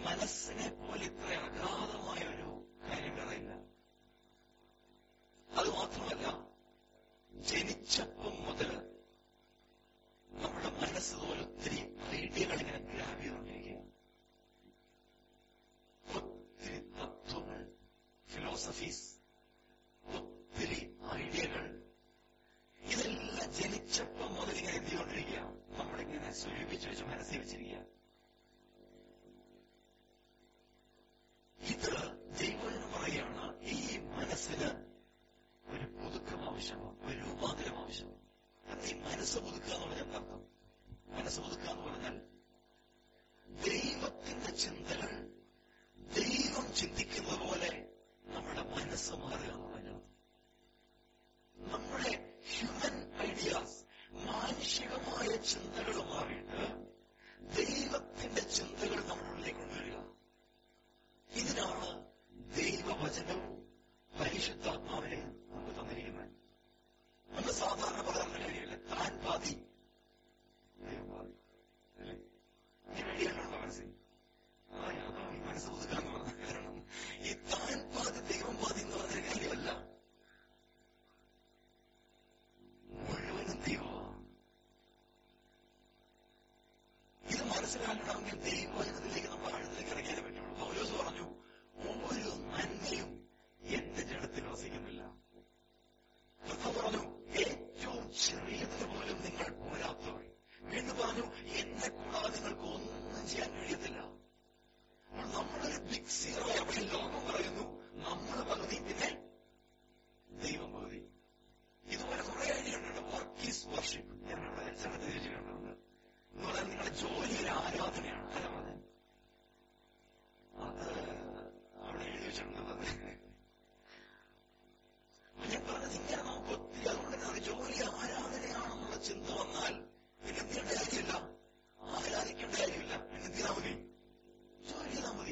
മനസ്സിനെ പോലെ ഇത്ര അഗാധമായ ഒരു കാര്യം വേറെയില്ല അത് മാത്രമല്ല ജനിച്ചപ്പം മുതൽ നമ്മുടെ മനസ്സ് പോലെ ഒത്തിരി ഐഡിയകൾ ഇങ്ങനെ ഗ്രാബ് ചെയ്തുകൊണ്ടിരിക്കുക ഒത്തിരി തത്വങ്ങൾ ഫിലോസഫീസ് ഒത്തിരി ഐഡിയകൾ ഇതെല്ലാം ജനിച്ചപ്പം മുതൽ ഇങ്ങനെ എന്ത് ചെയ്തുകൊണ്ടിരിക്കുക നമ്മളിങ്ങനെ സ്വരൂപിച്ച് വെച്ച് മനസ്സിൽ വെച്ചിരിക്കുക ഇത് ദൈവം പറയുകയാണ് ഈ മനസ്സിന് ഒരു പുതുക്കം ആവശ്യമാണ് ഒരു രൂപാന്തരം ആവശ്യമാണ് അത് ഈ മനസ്സ് പുതുക്കുക എന്ന് പറഞ്ഞാൽ എന്താ അർത്ഥം മനസ്സ് പുതുക്കുക എന്ന് പറഞ്ഞാൽ ദൈവത്തിന്റെ ചിന്തകൾ ദൈവം ചിന്തിക്കുന്ന പോലെ നമ്മുടെ മനസ്സ് മാറുക എന്നുള്ളതാണ് നമ്മുടെ ഹ്യൂമൻ ഐഡിയാസ് മാനുഷികമായ ചിന്തകൾ മാറിയിട്ട് ദൈവത്തിന്റെ ചിന്തകൾ നമ്മുടെ ഉള്ളിലേക്ക് കൊണ്ടുവരിക ഇതിനാണ് ദൈവവചനവും പരിശുദ്ധാത്മാവിനെ നമുക്ക് തന്നിരിക്കുന്നത് നമ്മൾ സാധാരണ പറയുന്ന കാര്യമില്ല താൻ പാതി ദൈവം പാതി അല്ലേ ഈ വേണ്ടിയാണല്ലോ മനസ്സിൽ ആ അതാ ഈ മനസ്സ് പുതുക്കാന്ന് പറഞ്ഞ കാരണം ഈ താൻ പാതി ദൈവം പാതി എന്ന് പറഞ്ഞ കാര്യമല്ല മുഴുവനും ദൈവമാണ് ഇത് മനസ്സിലാക്കണമെങ്കിൽ ദൈവവചനത്തിലേക്ക് നമ്മൾ ആഴത്തിലേക്ക് ഇറങ്ങിയാലേ പറ്റുള്ളൂ പൗലോസ് പറഞ്ഞു ഒരു നന്മയും എന്റെ ജഡത്തിൽ വസിക്കുന്നില്ല കർത്താവ് പറഞ്ഞു ഏറ്റവും ചെറിയതിന് പോലും നിങ്ങൾ പോരാത്തവർ വീണ്ടും പറഞ്ഞു എന്നെ കൂടാതെ നിങ്ങൾക്ക് ഒന്നും ചെയ്യാൻ കഴിയത്തില്ല അപ്പോൾ നമ്മളൊരു ബിഗ് സീറോ അവിടെ ലോകം പറയുന്നു നമ്മൾ പകുതി പിന്നെ ദൈവം പകുതി ഇതുപോലെ കുറെ ഐഡിയുണ്ട് വർക്ക് ഈസ് വർഷിപ്പ് ഞാൻ അവിടെ ചിലത് ചോദിച്ചിട്ടുണ്ട് എന്ന് പറഞ്ഞാൽ നിങ്ങളുടെ ജോലി ഒരു ആരാധനയാണ് അല്ല പറഞ്ഞത് അത് അവിടെ എഴുതി വെച്ചിട്ടുള്ളത് ഞാൻ പറഞ്ഞത് ഇങ്ങനെ നമുക്ക് ഒത്തിരി അതുകൊണ്ട് തന്നെ ജോലി ആരാധനയാണെന്നുള്ള ചിന്ത വന്നാൽ പിന്നെ എന്ത് ചെയ്യേണ്ട കാര്യമില്ല ആരാധിക്കേണ്ട കാര്യമില്ല പിന്നെ എന്ത് ചെയ്താൽ മതി ജോലി ചെയ്താൽ മതി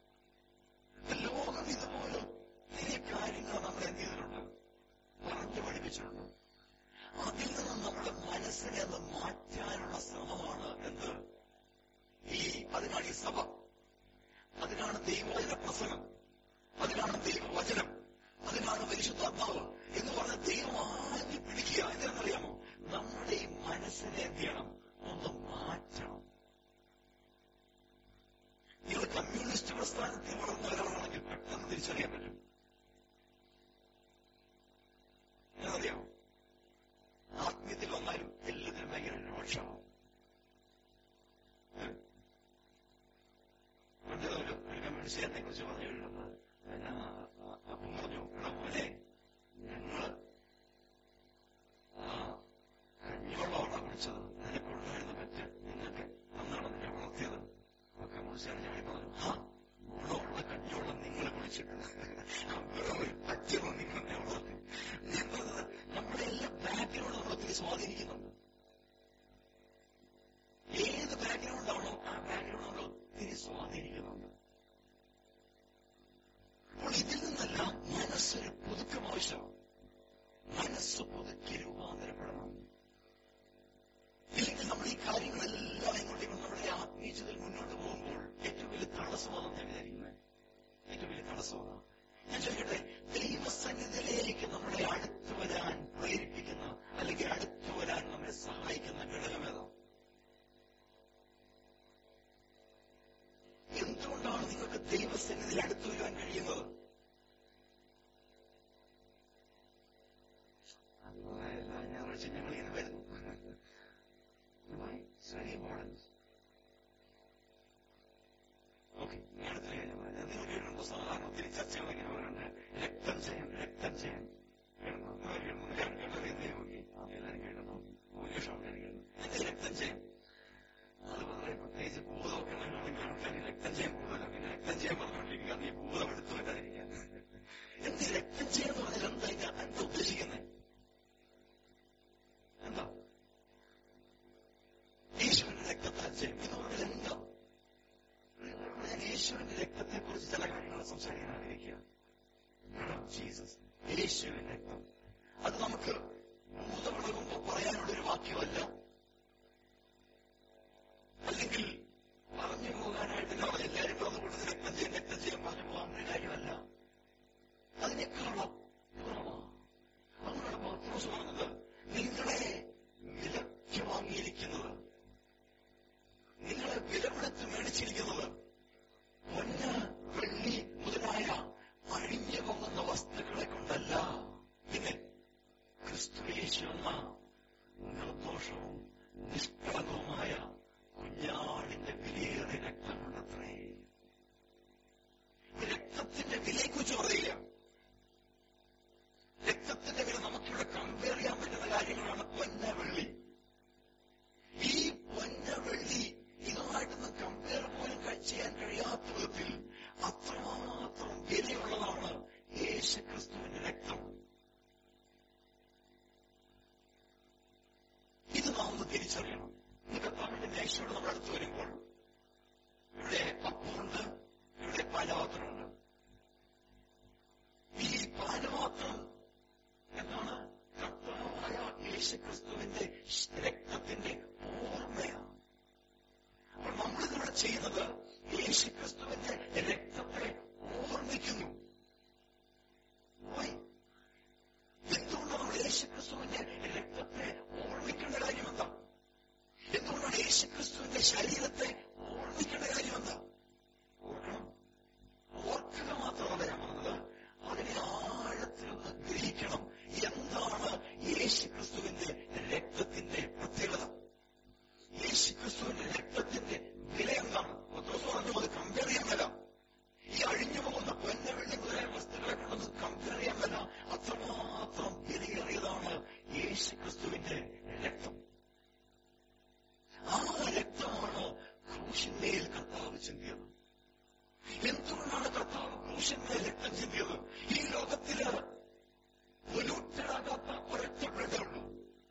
ലോകം ഇതുപോലെ ഒത്തിരി കാര്യങ്ങൾ നമ്മൾ എന്ത് ചെയ്തിട്ടുണ്ട് പറഞ്ഞു പഠിപ്പിച്ചിട്ടുണ്ട് അതിൽ നിന്ന് നമ്മുടെ മനസ്സിനെ ഒന്ന് മാറ്റാനുള്ള ശ്രമമാണ് എന്ത് ഈ അതിനാണ് ഈ സഭ അതിനാണ് ദൈവവചന പ്രസംഗം അതിനാണ് ദൈവവചനം അതിനാണ് പരിശുദ്ധാത്മാവ് എന്ന് പറഞ്ഞ ദൈവം ആദ്യം പിടിക്കുക എന്തെന്നറിയാമോ നമ്മുടെ ഈ മനസ്സിനെ എന്ത് ചെയ്യണം ഒന്ന് മാറ്റണം നിങ്ങൾ കമ്മ്യൂണിസ്റ്റ് പ്രസ്ഥാനത്തിൽ വളർന്നവരാണെങ്കിൽ പെട്ടെന്ന് തിരിച്ചറിയാൻ പറ്റും എന്നറിയാമോ ആത്മീയത്തിൽ വന്നാലും എല്ലാത്തിനും ഭയങ്കര രോക്ഷമാണ് പണ്ട് ഒരു ഒരു കമ്മ്യൂണിസ്റ്റുകാരനെ കുറിച്ച് പറഞ്ഞിട്ടുണ്ട് എന്നാ അപ്പം പറഞ്ഞു എടാ പോലെ ഞങ്ങള് ആ കഞ്ഞിവെള്ളമാണ് കുടിച്ചത് നിനക്കുണ്ടായിരുന്ന പറ്റ് നിങ്ങൾക്ക് അന്നാണ് നിന്നെ വളർത്തിയത് അപ്പൊ കമ്മ്യൂണിസ്റ്റുകാരൻ ഞാൻ പറഞ്ഞു ആ ഗുണമുള്ള കഞ്ഞിവെള്ളം നിങ്ങൾ കുടിച്ചിട്ടുണ്ട് വെറും ഒരു പറ്റുള്ള നിങ്ങളെ വളർത്തി ഞാൻ പറഞ്ഞത് നമ്മുടെ എല്ലാ ബാക്ക്ഗ്രൗണ്ട് നമ്മൾ ഒത്തിരി സ്വാധീനിക്കുന്നുണ്ട് ഏത് ബാക്ക്ഗ്രൗണ്ട് ആണോ ആ ബാക്ക്ഗ്രൗണ്ട് നമ്മൾ ഒത്തിരി സ്വാധീനിക്കുന്നുണ്ട് അപ്പോൾ ഇതിൽ നിന്നെല്ലാം മനസ്സൊരു പുതുക്കം ആവശ്യമാണ് മനസ്സ് പുതുക്കി രൂപാന്തരപ്പെടണം ഇല്ലെങ്കിൽ നമ്മൾ ഈ കാര്യങ്ങളെല്ലാം ഇങ്ങോട്ടേക്കും നമ്മുടെ ആത്മീയതയിൽ മുന്നോട്ട് പോകുമ്പോൾ ഏറ്റവും വലിയ തടസ്സമാണെന്ന് ഞാൻ വിചാരിക്കുന്നത് ഏറ്റവും വലിയ തടസ്സമാണ് ഞാൻ ചോദിക്കട്ടെ ദൈവസന്നിധിയിലേക്ക് നമ്മളെ അടുത്തു വരാൻ പ്രേരിപ്പിക്കുന്ന അല്ലെങ്കിൽ അടുത്തു വരാൻ നമ്മെ സഹായിക്കുന്ന ഘടകമേതാ എന്തുകൊണ്ടാണ് നിങ്ങൾക്ക് ദൈവസന്നിധിയിൽ അടുത്തു വരാൻ കഴിയുന്നത് എല്ലാ ഞായറാഴ്ച ഞങ്ങൾ ഇങ്ങനെ വരുന്നു വെരി ഇമ്പോർട്ടൻസ് ഓക്കെ അടുത്ത കാര്യം പറയാം നിങ്ങൾ കേട്ടിട്ടുണ്ടോ സാധാരണ ഒത്തിരി ചർച്ചകൾ ഇങ്ങനെ പറയുന്നുണ്ട് രക്തം ചെയ്യാൻ രക്തം ചെയ്യാൻ കേൾക്കുന്നു കേൾക്കുന്നു കേട്ടത് എന്തേ നോക്കി എല്ലാവരും കേൾക്കുന്നു ഭൂരിപക്ഷം ആൾക്കാർ കേൾക്കുന്നു എന്ത് രക്തം ചെയ്യാൻ അത് വളരെ പ്രത്യേകിച്ച് ഭൂതമൊക്കെ ഉള്ളവരാണെങ്കിൽ ആൾക്കാർ രക്തം ചെയ്യാൻ കൂടുതലാണ് പിന്നെ രക്തം ചെയ്യാൻ പറഞ്ഞുകൊണ്ടിരിക്കുക നീ ഭൂതം എടുത്തു വരാതിരിക്കാൻ എന്ത് രക്തം ചെയ്യാന്ന് പറഞ്ഞാൽ എന്താ ഇത് എന്താ ഉദ്ദേശിക്കുന്നത് എന്താ യേശുവിന്റെ രക്തത്താൽ ചെയ്യും എന്ന് പറഞ്ഞാൽ എന്താ ഞാൻ യേശുവിന്റെ രക്തത്തെ കുറിച്ച് ചില കാര്യങ്ങൾ സംസാരിക്കാൻ ആഗ്രഹിക്കുക ജീസസ് യേശുവിന്റെ രക്തം അത് നമുക്ക് ഭൂതമിളകുമ്പോൾ പറയാനുള്ളൊരു വാക്യമല്ല അല്ലെങ്കിൽ പറഞ്ഞു പോകാനായിട്ടല്ല എല്ലാവരും പറഞ്ഞു ചെയ്യുന്നത് യേശുക്രിസ്തുവിന്റെ രക്തത്തെ ഓർമ്മിക്കുന്നു Why? എന്തുകൊണ്ടാണ് നമ്മൾ യേശുക്രിസ്തുവിന്റെ രക്തത്തെ ഓർമ്മിക്കേണ്ട കാര്യം എന്താ എന്തുകൊണ്ടാണ് യേശുക്രിസ്തുവിന്റെ ശരീരത്തെ ഓർമ്മിക്കേണ്ട കാര്യം എന്താ ഓർക്കണം ഓർക്കുക മാത്രമല്ല ഞാൻ പറഞ്ഞത് അതിനെ ആഴത്തിലൊന്ന് ഗ്രഹിക്കണം എന്താണ് യേശുക്രിസ്തുവിന്റെ രക്തത്തിന്റെ പ്രത്യേകത യേശുക്രിസ്തുവിന്റെ രക്തത്തിന്റെ വില എന്താണ് പത്രോസ് പറഞ്ഞു അത് കമ്പയർ ചെയ്യാൻ മേല ഈ അഴിഞ്ഞു പോകുന്ന പൊന്ന വെള്ളി മുതലായ വസ്തുക്കളെ കൊണ്ടൊന്ന് കമ്പയർ ചെയ്യാൻ മേല അത്രമാത്രം വിലയേറിയതാണ് യേശുക്രിസ്തുവിന്റെ രക്തം ആ രക്തമാണ് ക്രൂശിന്മേൽ കർത്താവ് ചിന്തിയത് എന്തുകൊണ്ടാണ് കർത്താവ് ക്രൂശിന്മേൽ രക്തം ചിന്തിയത് ഈ ലോകത്തില് പൊലൂറ്റഡാകാത്ത ഒരൊറ്റ ബ്ലഡേ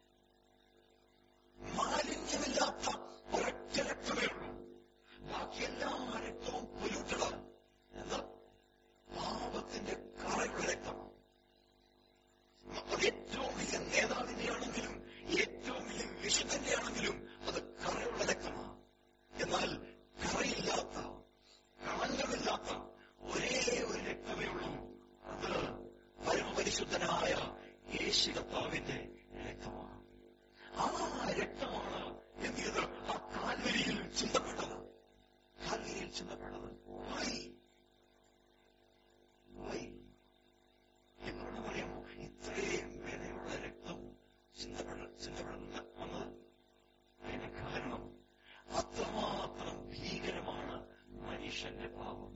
മാലിന്യമില്ലാത്ത ഒരൊറ്റ രക്തമേ ഉള്ളൂ ബാക്കി എല്ലാ രക്തവും പൊലൂറ്റഡാണ് എന്താ പാപത്തിന്റെ കറയുള്ള രക്തമാണ് അത് ഏറ്റവും വലിയ നേതാവിന്റെ ആണെങ്കിലും ഏറ്റവും വലിയ വിശുദ്ധന്റെ ആണെങ്കിലും അത് കറയുള്ള രക്തമാണ് എന്നാൽ കറയില്ലാത്ത കളങ്കമില്ലാത്ത ഒരേ ഒരു രക്തമേ ഉള്ളൂ അത് പരമപരിശുദ്ധനായ യേശു കർത്താവിന്റെ രക്തമാണ് ആ രക്തമാണ് എന്ത് ചെയ്തത് ആ കാൽവരിയിൽ ചിന്തപ്പെട്ടത് കാൽവരിയിൽ ചിന്തപ്പെട്ടത് വൈ വൈ എന്തുകൊണ്ടെന്ന് അറിയാമോ ഇത്രയും വിലയുള്ള രക്തം ചിന്തപ്പെട ചിന്തപ്പെടുന്ന വന്നത് അതിന്റെ കാരണം അത്രമാത്രം ഭീകരമാണ് മനുഷ്യന്റെ പാപം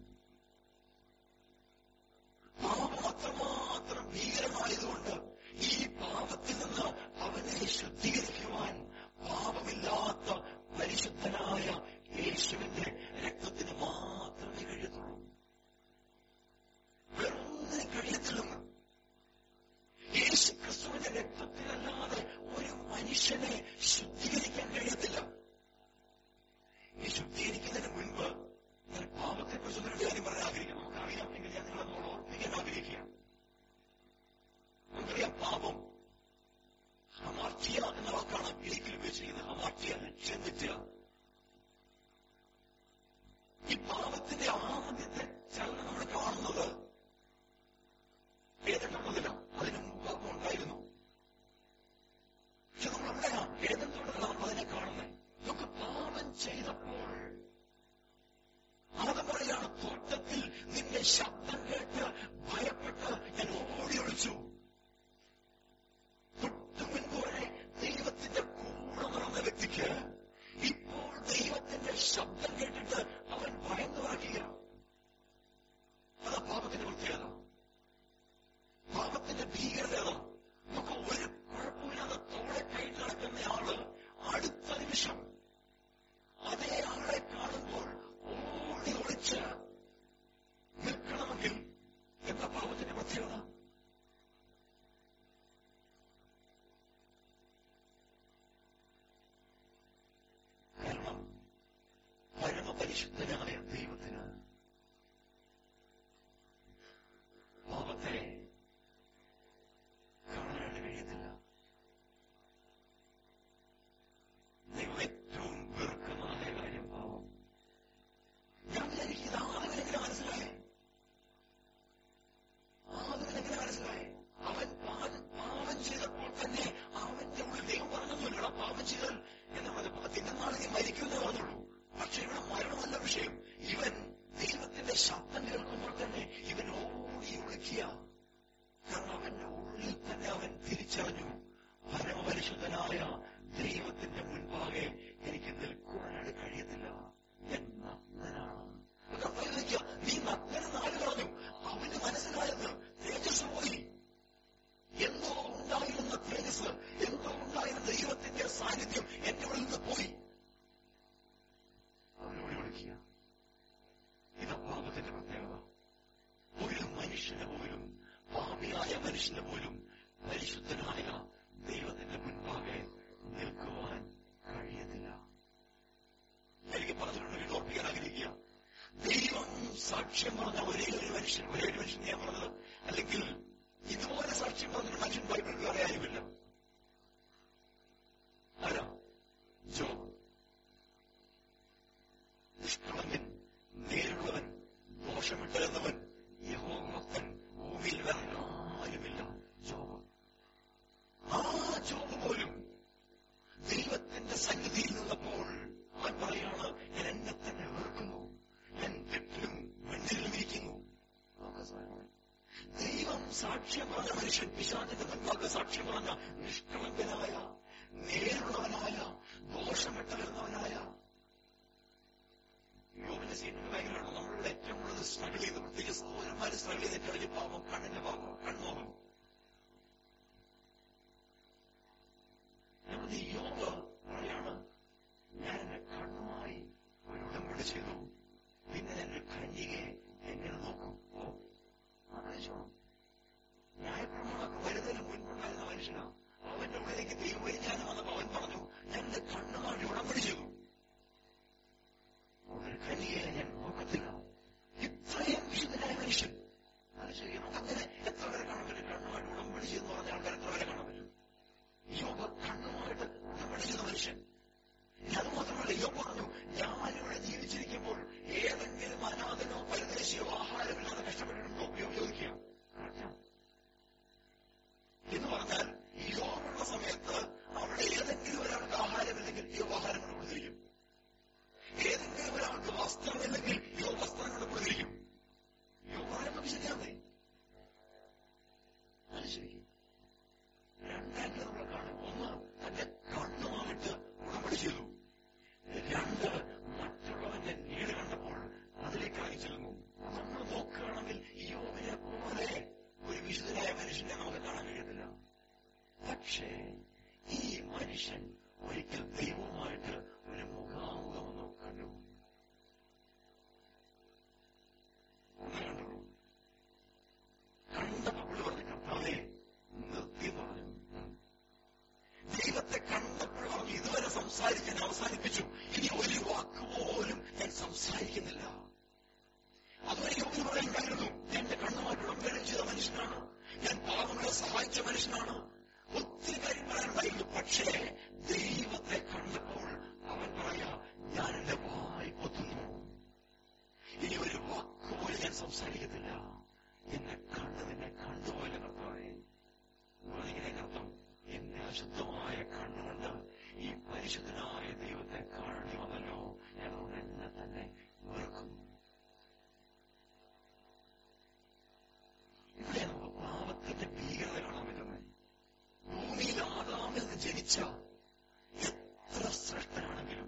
പാപം അത്രമാത്രം ഭീകരമായതുകൊണ്ട് ഈ പാപത്തിൽ നിന്ന് അവനെ ശുദ്ധീകരിക്കുവാൻ പാപമില്ലാത്ത പരിശുദ്ധനായ യേശുവിന്റെ രക്തത്തിന് മാത്രമേ കഴിയത്തുള്ളൂ വേറൊന്നിനും കഴിയത്തില്ലെന്ന് യേശു ക്രിസ്തുവിന്റെ രക്തത്തിലല്ലാതെ ഒരു മനുഷ്യനെ ശുദ്ധീകരിക്കാൻ കഴിയത്തില്ല ഈ ശുദ്ധീകരിക്കുന്നതിന് മുൻപ് ഞാൻ പാപത്തെ കുറിച്ച് ഒരു കാര്യം പറയാൻ ആഗ്രഹിക്കുന്നു നമുക്കറിയാം എങ്കിൽ ഞാൻ നിങ്ങളെ നമ്മൾ ഓർമ്മിക്കാൻ ആഗ്രഹിക്കുക നമുക്കറിയാം പാപം ഹമാർട്ടിയ എന്ന വാക്കാണ് ഗ്രീക്കിൽ ഉപയോഗിച്ചിരിക്കുന്നത് ഹമാർട്ടിയ ലക്ഷ്യം തെറ്റുക ഈ പാപത്തിന്റെ ആദ്യത്തെ ചലനം നമ്മൾ കാണുന്നത് ഏതെന്നുള്ളതില്ല അതിന് മുമ്പ് പാപം ഉണ്ടായിരുന്നു പക്ഷെ നമ്മൾ എവിടെയാ ഏതെന്നുള്ളതിലാണ് നമ്മൾ അതിനെ കാണുന്നത് നമുക്ക് പാപം ചെയ്തപ്പോൾ ആദം പറയാണ് തോട്ടത്തിൽ നിന്റെ ശബ്ദം കേട്ട് ഭയപ്പെട്ട് ഞാൻ ഓടി ഒളിച്ചു തൊട്ടു മുൻപ് വരെ ദൈവത്തിന്റെ കൂടെ നടന്ന വ്യക്തിക്ക് ഇപ്പോൾ ദൈവത്തിന്റെ ശബ്ദം കേട്ടിട്ട് അവൻ ഭയന്നു പറക്കുക അതാ പാപത്തിന്റെ പ്രത്യേകത പാപത്തിന്റെ ഭീകരത ഏതാ? നമുക്ക് ഒരു കുഴപ്പമില്ലാതെ തോളെ കൈയിട്ട് നടക്കുന്ന ആള് അടുത്ത നിമിഷം അതേ ആളെ കാണുമ്പോൾ ഓടി ഒളിച്ച് നിൽക്കണമെങ്കിൽ എന്താ പാപത്തിന്റെ പ്രത്യേകത കാരണം പരമപരിശുദ്ധനായ ദൈവത്തിന് പാപത്തെ കാണാനായിട്ട് കഴിയത്തില്ല ദൈവം ഏറ്റവും വെറുക്കുന്നതായ കാര്യം പാപം ഞാൻ വിചാരിക്കും ഇത് ആദവനെങ്ങനെ മനസ്സിലായേ ആദവനെങ്ങനെ മനസ്സിലായേ അവൻ പാപം പാപം ചെയ്തപ്പോൾ തന്നെ അവന്റെ ഉള്ളിൽ ദൈവം പറഞ്ഞൊന്നുമില്ല പാപം ചെയ്താൽ എന്ന് പറഞ്ഞപ്പോൾ തിന്നാളെ നീ മരിക്കുമെന്നേ പറഞ്ഞുള്ളൂ പക്ഷെ ഇവിടെ മരണമല്ല വിഷയം ഇവൻ ദൈവത്തിന്റെ ശബ്ദം കേൾക്കുമ്പോൾ തന്നെ ഇവൻ ഓടി ഒളിക്കുക കാരണം അവന്റെ ഉള്ളിൽ തന്നെ അവൻ തിരിച്ചറിഞ്ഞു പരമപരിശുദ്ധനായ ദൈവത്തിന്റെ മുൻപാകെ എനിക്ക് നിൽക്കുവാനായിട്ട് കഴിയത്തില്ല ഞാൻ നഗ്നനാണ് കർത്താവ് ചോദിക്കുക, നീ നഗ്നെന്ന് ആര് പറഞ്ഞു അവന് മനസ്സിലായത് തേജസ് പോയി എന്തോ ഉണ്ടായിരുന്ന തേജസ് എന്തോ ഉണ്ടായിരുന്ന ദൈവത്തിന്റെ സാന്നിധ്യം എന്റെ ഉള്ളിൽ നിന്ന് പോയി അവനോട് വിളിക്കുക ഇത് പാപത്തിന്റെ പ്രത്യേകത ഒരു മനുഷ്യന് പോലും പാപിയായ മനുഷ്യന് പോലും പരിശുദ്ധനായ ദൈവത്തിന്റെ മുൻപാകെ നിൽക്കുവാൻ കഴിയത്തില്ല എനിക്ക് പറഞ്ഞിട്ടുണ്ട് വീണ്ടും ഓർപ്പിക്കാൻ ആഗ്രഹിക്കുക ദൈവം സാക്ഷ്യം പറഞ്ഞ ഒരേ ഒരു മനുഷ്യൻ ഒരേ ഒരു മനുഷ്യൻ ഞാൻ പറഞ്ഞത് അല്ലെങ്കിൽ ഇതുപോലെ സാക്ഷ്യം പറഞ്ഞൊരു മനുഷ്യൻ ബൈബിളിൽ വേറെ ആരുമില്ല ആരാ ജോബ് സാക്ഷ്യമിട്ട് എന്നവൻ യഹോഭക്തൻ ഭൂമിയിൽ വേറെ ആരുമില്ല ജോബ് ആ ജോബ് പോലും ദൈവത്തിന്റെ സന്നിധിയിൽ നിന്നപ്പോൾ അവൻ പറയാണ് ഞാൻ എന്നെ തന്നെ വെറുക്കുന്നു ഞാൻ കെട്ടിലും വെണ്ണിലും ഇരിക്കുന്നു ദൈവം സാക്ഷ്യം പറഞ്ഞ മനുഷ്യൻ പിശാചിന്റെ നന്മക്ക് സാക്ഷ്യം പറഞ്ഞ നിഷ്കളങ്കനായ നേരുള്ളവനായ ദോഷമിട്ട് വരുന്നവനായ യോബിന്റെ സീറ്റിന് ഭയങ്കരമാണ് നമ്മളിവിടെ ഏറ്റവും കൂടുതൽ സ്ട്രഗിൾ ചെയ്ത് പ്രത്യേകിച്ച് സഹോദരന്മാര് സ്ട്രഗിൾ ചെയ്തിട്ടുണ്ടെങ്കിൽ പാപം കണ്ണിന്റെ പാപം കൺമോഹം നമ്മുടെ യോഗ പറയാണ് ഞാൻ എന്റെ കണ്ണുമായി ഒരു ഉടമ്പടി ചെയ്തു പിന്നെ എന്റെ കന്യകയെ എങ്ങനെ നോക്കും ഓ ആലോചിച്ചോണം ന്യായപ്രമാണമൊക്കെ വരുന്നതിന് മുൻപുണ്ടായിരുന്ന മനുഷ്യനാ അവന്റെ ഉള്ളിലേക്ക് ദൈവം വലിഞ്ഞാലും വന്നപ്പോ അവൻ പറഞ്ഞു ഞാൻ എന്റെ കണ്ണുമായി ഉടമ്പടി ചെയ്തു ഒരു കന്യകയെ ഞാൻ നോക്കത്തില്ല ഇത്രയും വിശുദ്ധനായ മനുഷ്യൻ അത് ശരി നമുക്കങ്ങനെ എത്ര പേരെ കാണാൻ പറ്റും കണ്ണുമായിട്ട് ഉടമ്പടി ചെയ്തെന്ന് പറഞ്ഞ ആൾക്കാർ എത്ര പേരെ കാണാൻ പറ്റും യോഗ കണ്ണുമായിട്ട് ഉടമ്പടി ചെയ്ത മനുഷ്യൻ ഇനി അത് മാത്രമല്ല യോഗ പറഞ്ഞു ഞാൻ ഇവിടെ ജീവിച്ചിരിക്കുമ്പോൾ ഏതെങ്കിലും അനാഥനോ പരദേശിയോ ആഹാരമില്ലാതെ കഷ്ടപ്പെട്ടിട്ടുണ്ടോ ഉപയോഗിക്കുക എന്ന് പറഞ്ഞാൽ ഈ യോഗമുള്ള സമയത്ത് അവിടെ ഏതെങ്കിലും ഒരാൾക്ക് ആഹാരമില്ലെങ്കിൽ യോ ആഹാരം കൊണ്ട് കൊടുത്തിരിക്കും ഏതെങ്കിലും ഒരാൾക്ക് വസ്ത്രമില്ലെങ്കിൽ യോ വസ്ത്രം കൊണ്ട് കൊടുത്തിരിക്കും യോ പറയുന്നത് ശരിയാന്നേ അത് ശരി രണ്ടായിട്ട് നമ്മൾ കാണും ഒന്ന് തന്റെ കണ്ണുമായിട്ട് ഉടമ്പടി ചെയ്തു രണ്ട് മറ്റുള്ളവന്റെ നീട് കണ്ടപ്പോൾ അതിലേക്ക് ഇറങ്ങി ചെല്ലുന്നു നമ്മൾ നോക്കുകയാണെങ്കിൽ യോവിനെ പോലെ ഒരു വിശുദ്ധനായ മനുഷ്യനെ നമുക്ക് കാണാൻ കഴിയത്തില്ല പക്ഷേ ഈ മനുഷ്യൻ ഒരിക്കൽ ദൈവവുമായിട്ട് ഒരു മുഖാമുഖം ഒന്ന് കണ്ടു ഒന്ന് കണ്ടുള്ളൂ കണ്ടപ്പോൾ പുള്ളി പറഞ്ഞു കർത്താവേ നിർത്തി എന്ന് പറഞ്ഞു ദൈവത്തെ കണ്ടപ്പോൾ പറഞ്ഞു ഇതുവരെ സംസാരിക്കാൻ അവസാനിപ്പിച്ചു ഇനി ഒരു വാക്ക് പോലും ഞാൻ സംസാരിക്കുന്നില്ല അതുവരെ യോഗ്യ പറയുണ്ടായിരുന്നു എന്റെ കണ്ണുമായിട്ട് ഉടമ്പടി ചെയ്ത മനുഷ്യനാണ് ഞാൻ പാവങ്ങളെ സഹായിച്ച മനുഷ്യനാണ് ഒത്തിരി കാര്യം പറയാനുണ്ടായിരുന്നു പക്ഷേ ദൈവത്തെ കണ്ടപ്പോൾ അവൻ പറയാ ഞാൻ എന്റെ വായി പൊത്തുന്നു ഇനി ഒരു വാക്കുപോലും ഞാൻ സംസാരിക്കത്തില്ല എന്നെ കണ്ടത് എന്നെ കണ്ടുപോലെ കർത്താവേ ഇങ്ങനെ അർത്ഥം എന്റെ അശുദ്ധമായ കണ്ണുകൊണ്ട് ഈ പരിശുദ്ധനായ ദൈവത്തെ കാണി വന്നല്ലോ ഞാൻ അതുകൊണ്ട് എന്നെ തന്നെ വെറുക്കുന്നു ഇവിടെ നമുക്ക് പാപത്തിന്റെ ഭീകരത കാണാൻ പറ്റുന്നത് ഭൂമിയിൽ ആദാമിൽ നിന്ന് ജനിച്ച എത്ര ശ്രേഷ്ഠനാണെങ്കിലും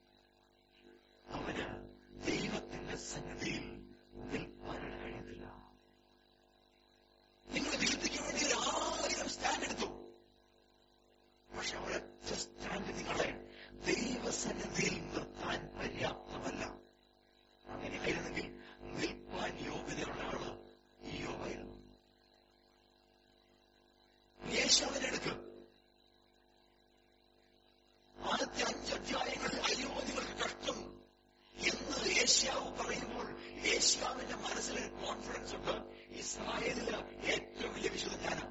അവന് ദൈവത്തിന്റെ സന്നിധിയിൽ നിൽപ്പാനായിട്ട് കഴിയത്തില്ല നിങ്ങൾ വിശുദ്ധിക്ക് വേണ്ടി ഒരു ആയിരം സ്റ്റാൻഡ് എടുത്തു പക്ഷെ ഒരൊറ്റ സ്റ്റാൻഡ് നിങ്ങളെ ദൈവസന്നിധിയിൽ നിർത്താൻ പര്യാപ്തമല്ല അങ്ങനെ ആയിരുന്നെങ്കിൽ നിൽപ്പാൻ യോഗ്യതയുള്ള ആള് ഈ യോഗമായിരുന്നു യേശുവിനെടുക്ക് ആദ്യത്തെ അഞ്ച് അധ്യായങ്ങളിൽ അയ്യോ നിങ്ങൾക്ക് കഷ്ടം എന്ന് ഏഷ്യാവ് പറയുമ്പോൾ ഏഷ്യാവിന്റെ മനസ്സിലൊരു കോൺഫിഡൻസ് ഉണ്ട് ഇസ്രായേലില് ഏറ്റവും വലിയ വിശുദ്ധ ഞാനാണ്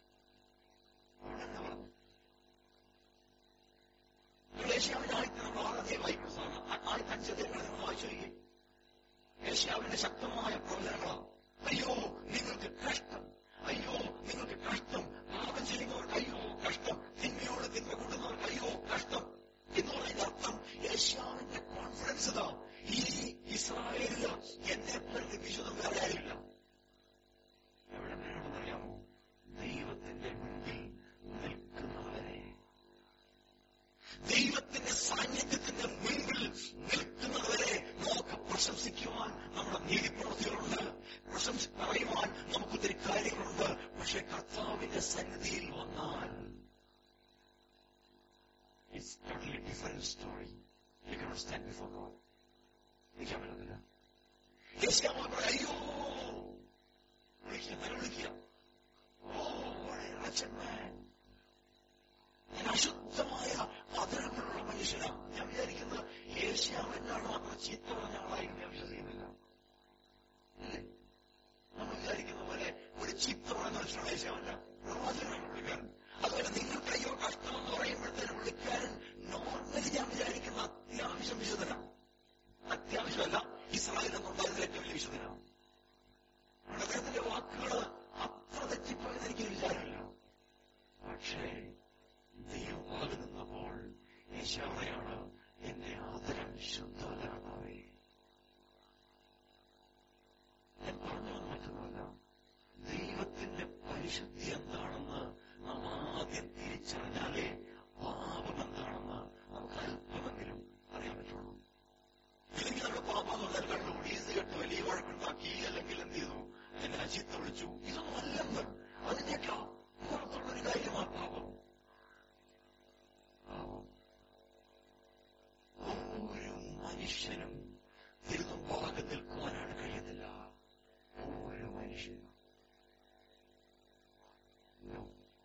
ഏഷ്യാവിന്റെ ആദ്യത്തെ നമ്മൾ ആദ്യം വായിക്കുന്നതാണ് ആദ്യത്തെ അഞ്ചധ്യായങ്ങൾ നമ്മൾ വായിച്ചു നോക്കി ഏഷ്യാവിന്റെ ശക്തമായ പ്രവചനങ്ങളാണ് അയ്യോ നിങ്ങൾക്ക് കഷ്ടം അയ്യോ നിങ്ങൾക്ക് കഷ്ടം പാപം ചെയ്യുന്നവർക്ക് അയ്യോ കഷ്ടം തിന്മയോട് തിന്മ കൂട്ടുന്നവർക്ക് അയ്യോ കഷ്ടം എന്ന് പറയുന്ന അർത്ഥം ഏഷ്യാവിന്റെ കോൺഫിഡൻസ് ഇതാ ഈ ഇസ്രായേലില് എന്നെ പോലെ വിശുദ്ധം വേറെ ആരില്ല എവിടെ വേണമെന്ന് അറിയാമോ ദൈവത്തിന്റെ മുൻപിൽ നിൽക്കുന്നവരെ ദൈവത്തിന്റെ സാന്നിധ്യത്തിന്റെ മുൻപിൽ നിൽക്കുന്നവരെ നമുക്ക് പ്രശംസിക്കുവാൻ നമ്മുടെ നീതിപ്രവൃത്തികളുണ്ട് പ്രശംസ പറയുവാൻ നമുക്കൊത്തിരി കാര്യങ്ങളുണ്ട് പക്ഷെ കർത്താവിന്റെ സന്നിധിയിൽ വന്നാൽ it's totally different story you cannot stand before God നിൽക്കാൻ പറ്റുന്നില്ല യേശുവാ പറയും അയ്യോ വിളിക്കുക നിലവിളിക്കുക ഓ അച്ഛന്മാൻ ഞാൻ അശുദ്ധമായ അതിരങ്ങളുള്ള മനുഷ്യനാണ് ഞാൻ വിചാരിക്കുന്നത് ഏഷ്യാവെന്നാണ് മാത്രം ചീത്ത പറഞ്ഞ ആളായിരിക്കും ഞാൻ വിശ്വസിക്കുന്നില്ല അല്ലേ നമ്മൾ വിചാരിക്കുന്ന പോലെ ഒരു ചീത്ത പറയുന്ന മനുഷ്യനാണ് ഏഷ്യാവല്ല പ്രവാചകനാണ് പുള്ളിക്കാരൻ അതുപോലെ നിങ്ങൾക്ക് അയ്യോ കഷ്ടമെന്ന് പറയുമ്പോഴത്തേന് പുള്ളിക്കാരൻ നോർമലി ഞാൻ വിചാരിക്കുന്ന അത്യാവശ്യം വിശുദ്ധനാണ് അത്യാവശ്യമല്ല ഇസ്രായേൽ എന്നുണ്ടായതിൽ ഏറ്റവും വലിയ വിശുദ്ധനാണ് മനുഷ്യനും തിരുമുമ്പാകെ നിൽക്കുവാനാണ് കഴിയത്തില്ല ഓരോ മനുഷ്യനും No.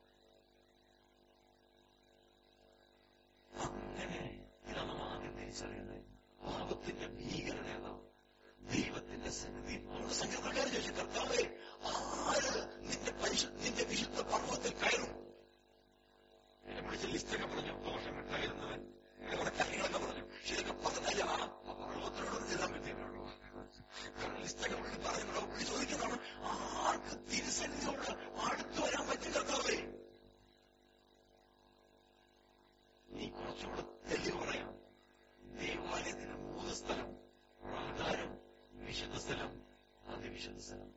അങ്ങനെ ഇതാണ് നാം ആദ്യം തിരിച്ചറിയുന്നത് പാപത്തിന്റെ ഭീകരത ഏതാണ് ദൈവത്തിന്റെ സന്നിധി നമ്മുടെ സംഘടനക്കാർ ചോദിച്ചു കർത്താവേ ആര് നിന്റെ പരിശു നിന്റെ വിശുദ്ധ പർവ്വത്തിൽ കയറും എന്നെ വിളിച്ച ലിസ്റ്റൊക്കെ പറഞ്ഞു ദോഷം കയറുന്നവൻ എന്നെ കുറെ കാര്യങ്ങളൊക്കെ പറഞ്ഞു പക്ഷെ ഇതൊക്കെ പറഞ്ഞാൽ ആ പർവ്വത്തിനോട് ചെല്ലാൻ പറ്റിയുള്ളൂ കാരണം ലിസ്റ്റൊക്കെ വിളിച്ച് പറഞ്ഞല്ലോ വിളി ചോദിക്കുന്നതാണ് ആർക്ക് തിരുസന്നിധിയോട് അടുത്തു വരാൻ പറ്റും കർത്താവേ നീ കുറച്ചുകൂടെ തെളിവ് പറയാം ദേവാലയത്തിന് മൂന്ന് സ്ഥലം പ്രാകാരം വിശുദ്ധ സ്ഥലം അതിവിശുദ്ധ സ്ഥലം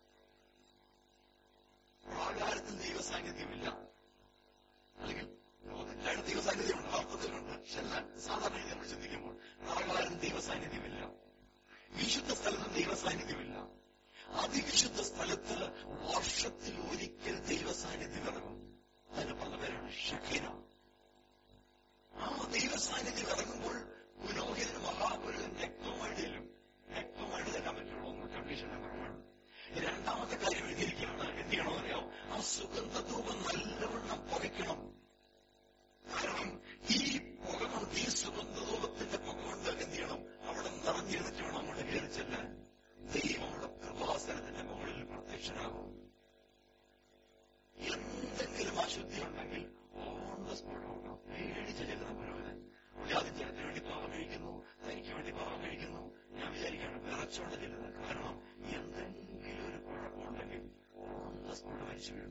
പ്രാകാരത്തിൽ ദൈവസാന്നിധ്യമില്ല അല്ലെങ്കിൽ ലോകത്തിലാണ് ദൈവസാന്നിധ്യമുണ്ട് അർത്ഥത്തിലുണ്ട് പക്ഷെ എല്ലാം സാധാരണ നമ്മൾ ചിന്തിക്കുമ്പോൾ പ്രാകാരം ദൈവസാന്നിധ്യമില്ല വിശുദ്ധ സ്ഥലത്ത് ദൈവസാന്നിധ്യമില്ല അതിവിശുദ്ധ സ്ഥലത്ത് വർഷത്തിൽ ഒരിക്കൽ ദൈവസാന്നിധ്യം ഇറങ്ങും അതിന് പറഞ്ഞ പേരാണ് ഷഖീന ആ ദൈവസാന്നിധ്യം ഇറങ്ങുമ്പോൾ പുരോഹിതന് മഹാപുരോഹിതൻ രക്തവുമായിട്ട് ചെല്ലും രക്തവുമായിട്ട് ചെല്ലാൻ പറ്റുള്ളൂ ഒന്ന് കണ്ടീഷൻ നമ്പർ വൺ രണ്ടാമത്തെ കാര്യം എഴുതിയിരിക്കുകയാണ് എന്ത് ചെയ്യണമെന്ന് അറിയാം ആ സുഗന്ധധൂപം നല്ലവണ്ണം പുകയ്ക്കണം കാരണം ഈ പുക കൊണ്ട് ഈ സുഗന്ധധൂപത്തിന്റെ പുക കൊണ്ട് എന്ത് ചെയ്യണം അവിടെ നിറഞ്ഞിരുന്നിട്ട് വേണം അങ്ങോട്ട് കയറി ചെല്ലാൻ ദൈവമുടെ കൃപാസനത്തിന്റെ മുകളിൽ പ്രത്യക്ഷനാകും എന്തെങ്കിലും അശുദ്ധി ഉണ്ടെങ്കിൽ ഓൺ ദ സ്പോട്ട് ഔട്ടോ പേടിച്ച് ചെല്ലുന്ന പുരോഹിതൻ ഉല്ലാദിത്യത്തിന് വേണ്ടി പാപം കഴിക്കുന്നു തനിക്ക് വേണ്ടി പാപം കഴിക്കുന്നു ഞാൻ വിചാരിക്കാണ് വിറച്ചോണ്ട് ചെല്ലുന്നത് കാരണം എന്തെങ്കിലും ഒരു കുഴപ്പമുണ്ടെങ്കിൽ ഓൺ ദ സ്പോട്ട് മരിച്ചു വീഴും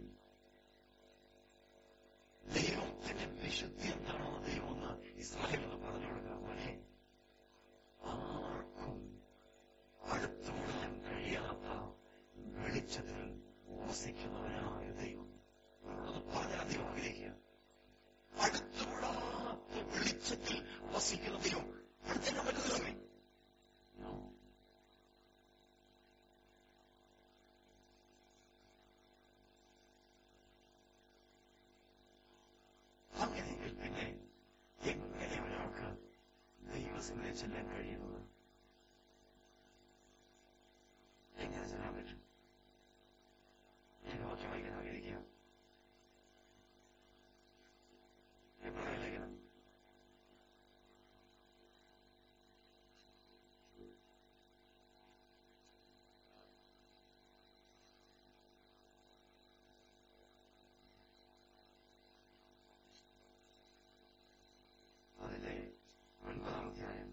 ദൈവത്തിന്റെ വിശുദ്ധി എന്താണോ ദൈവം ഒന്ന് ഇസ്രായേൽ എന്ന് പറഞ്ഞു കൊടുക്കുക പോലെ ആർക്കും അടുത്തുകൂടാൻ കഴിയാത്ത വെളിച്ചത്തിൽ വസിക്കുന്നവനായ ദൈവം അത് പറഞ്ഞാൽ ദൈവം ആഗ്രഹിക്കുക അടുത്തുകൂടാത്ത വെളിച്ചത്തിൽ വസിക്കുന്ന ദൈവം അടുത്തേക്കാൻ പറ്റുന്നില്ലേ അങ്ങനെയെങ്കിൽ പിന്നെ എങ്ങനെ ഒരാൾക്ക് ദൈവസന്നിധി ചെല്ലാൻ കഴിയുന്നത് എങ്ങനെ ചെല്ലാൻ പറ്റും ഞാൻ വാക്യം വായിക്കാൻ ആഗ്രഹിക്കുക എബ്രായ ലേഖനം അതിലെ ഒൻപതാം അധ്യായം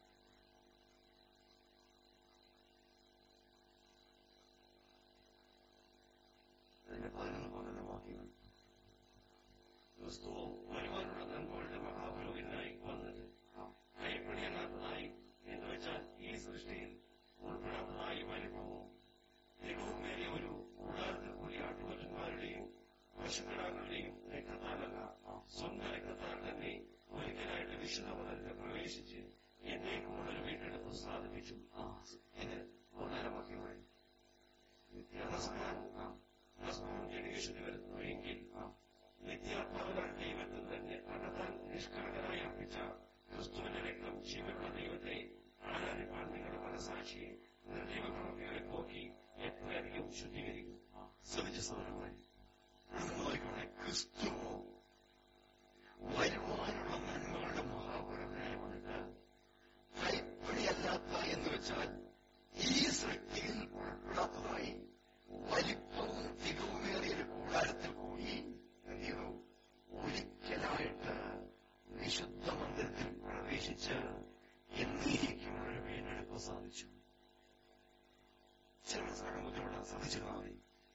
അതിന്റെ പതിനൊന്ന് പന്ത്രണ്ട് വാക്യങ്ങൾ ക്രിസ്തു വരുവാനുള്ള നന്മകളുടെ മഹാപുരോഹിതനായി വന്നത് കൈപ്പണിയല്ലാത്തതായി എന്ന് വെച്ചാൽ ഈ സൃഷ്ടിയിൽ ഉൾപ്പെടാത്തതായി വലിപ്പമോ ദൈവവുമേറിയ ഒരു കൂടാരത്തിൽ കൂടി ആട്ടുകൊറ്റന്മാരുടെയും പശുക്കിടാക്കളുടെയും രക്തത്താലല്ല സ്വന്തം രക്തത്താൽ തന്നെ ഒരിക്കലായിട്ട് വിശുദ്ധ മുതലിൽ പ്രവേശിച്ച് എന്നേക്കുമുള്ള ഒരു വീണ്ടെടുപ്പ് സാധിപ്പിച്ചു ഇത് ഒന്നര വാക്യമായി വ്യത്യാസമാണ് ഭസ്മവും ജനകശുദ്ധി വരുത്തുന്നു എങ്കിൽ നിത്യാത്മാവിനാൽ ദൈവത്തിൽ തന്നെ തന്നെത്താൻ നിഷ്കളങ്കരായി അർപ്പിച്ച ക്രിസ്തുവിന്റെ രക്തം ജീവനുള്ള ദൈവത്തെ ആരാധിപ്പാൻ നിങ്ങളുടെ മനസാക്ഷിയെ നിർജീവ പ്രവൃത്തികളെ നോക്കി എത്രയധികം ശുദ്ധീകരിക്കും ശ്രമിച്ച സൗരമായി നോക്കിക്കോണെ ക്രിസ്തു വരുവാനുള്ള നന്മകളുടെ മഹാപുരത്തിനായി വന്നിട്ട് കൈപ്പണിയല്ലാത്ത എന്ന് വെച്ചാൽ ഈ സൃഷ്ടിയിൽ ഉൾപ്പെടാത്തതായി വലിപ്പവും തികവുമേറിയ ഒരു കൂടാരത്തിൽ കൂടി എന്ത് ചെയ്തു ഒരിക്കലായിട്ട് വിശുദ്ധ മന്ദിരത്തിൽ പ്രവേശിച്ച് എന്നേക്കുമുള്ള ഒരു വീണ്ടെടുപ്പ് സാധിച്ചു ചില മനസ്സിലാക്കാൻ ബുദ്ധിമുട്ടാണ് സാധിച്ചിരുന്നാൽ മതി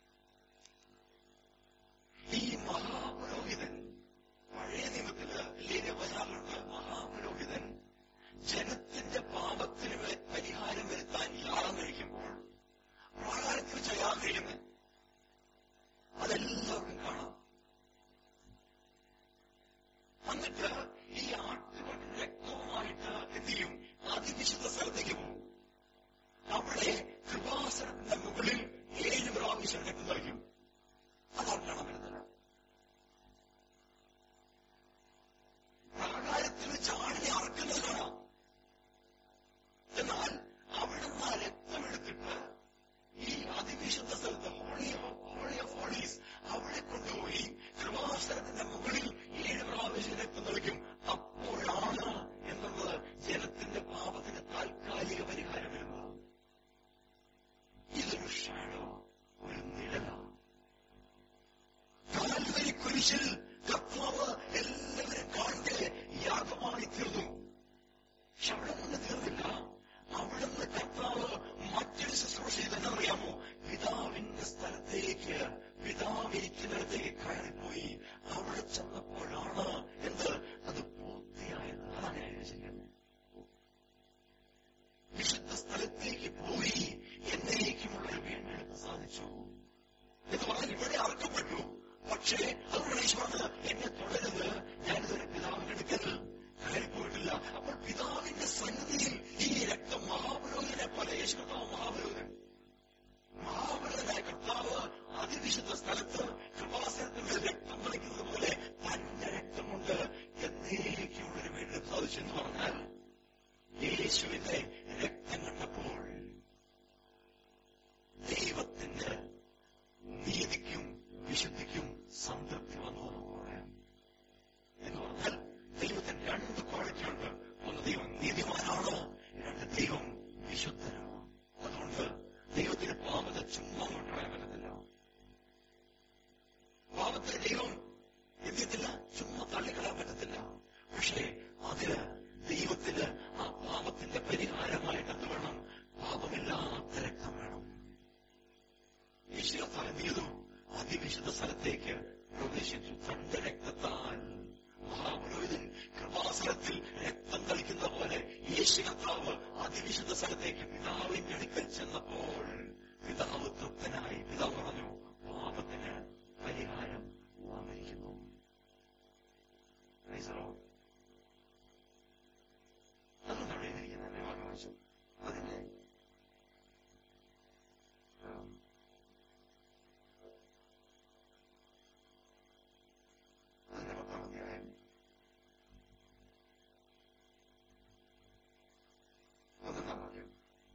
ഈ മഹാപുരോഹിതൻ പഴയ നിയമത്തില് ലേഖ്യ വചനങ്ങളുണ്ട് മഹാപുരോഹിതൻ ജനത്തിന്റെ പാപത്തിന് വരെ പരിഹാരം വരുത്താൻ യാഗം കഴിക്കുമ്പോൾ പ്രാകാരത്തിൽ വെച്ച യാഗം കഴിയുന്നത് അതെല്ലാവർക്കും കാണാം എന്നിട്ട് ഈ ആട്ടുകൊണ്ട് രക്തവുമായിട്ട് എന്ത് ചെയ്യും അതിവിശുദ്ധ സ്ഥലത്തേക്ക് പോകും അവിടെ കൃപാസനത്തിന്റെ മുകളിൽ ഏഴ് പ്രാവശ്യം യേശുവിന്റെ രക്തം കണ്ടപ്പോൾ ദൈവത്തിന്റെ നീതിക്കും വിശുദ്ധിക്കും സംതൃപ്തി വന്നു എന്ന് പറയാം എന്ന് പറഞ്ഞാൽ ദൈവത്തിന് രണ്ട് ക്വാളിറ്റി ഉണ്ട് ഒന്ന് ദൈവം നീതിമാനാണ് രണ്ട് ദൈവം വിശുദ്ധനാണ് അതുകൊണ്ട് ദൈവത്തിന് പാപത്തെ ചുമ്മാ കൊണ്ടുവരാൻ പറ്റത്തില്ല പാപത്തെ ദൈവം എന്തില്ല ചുമ്മാ തള്ളിക്കളയാൻ പറ്റത്തില്ല പക്ഷേ അതിന് ദൈവത്തിന് ആ പാപത്തിന്റെ പരിഹാരമായിട്ട് എന്ത് വേണം പാപമില്ലാത്ത രക്തം വേണം ഈശ്വരത്താൽ എന്ത് ചെയ്തു അതിവിശുദ്ധ സ്ഥലത്തേക്ക് പ്രവേശിച്ചു തന്റെ രക്തത്താൽ മഹാപുരോഹിതൻ കൃപാസനത്തിൽ രക്തം തളിക്കുന്ന പോലെ യേശു കർത്താവ് അതിവിശുദ്ധ സ്ഥലത്തേക്ക് പിതാവിന്റെ അടുക്കൽ ചെന്നപ്പോൾ പിതാവ് തൃപ്തനായി പിതാവ് പറഞ്ഞു പാപത്തിന് പരിഹാരം വന്നിരിക്കുന്നു Praise the Lord. അതുകൊണ്ട് അവിടെ എഴുതിയിരിക്കുന്ന വാക്യം വായിച്ചു അതിന്റെ ഉം, അതിന്റെ പത്താം അധ്യായം പതിനൊന്നാം വാക്യം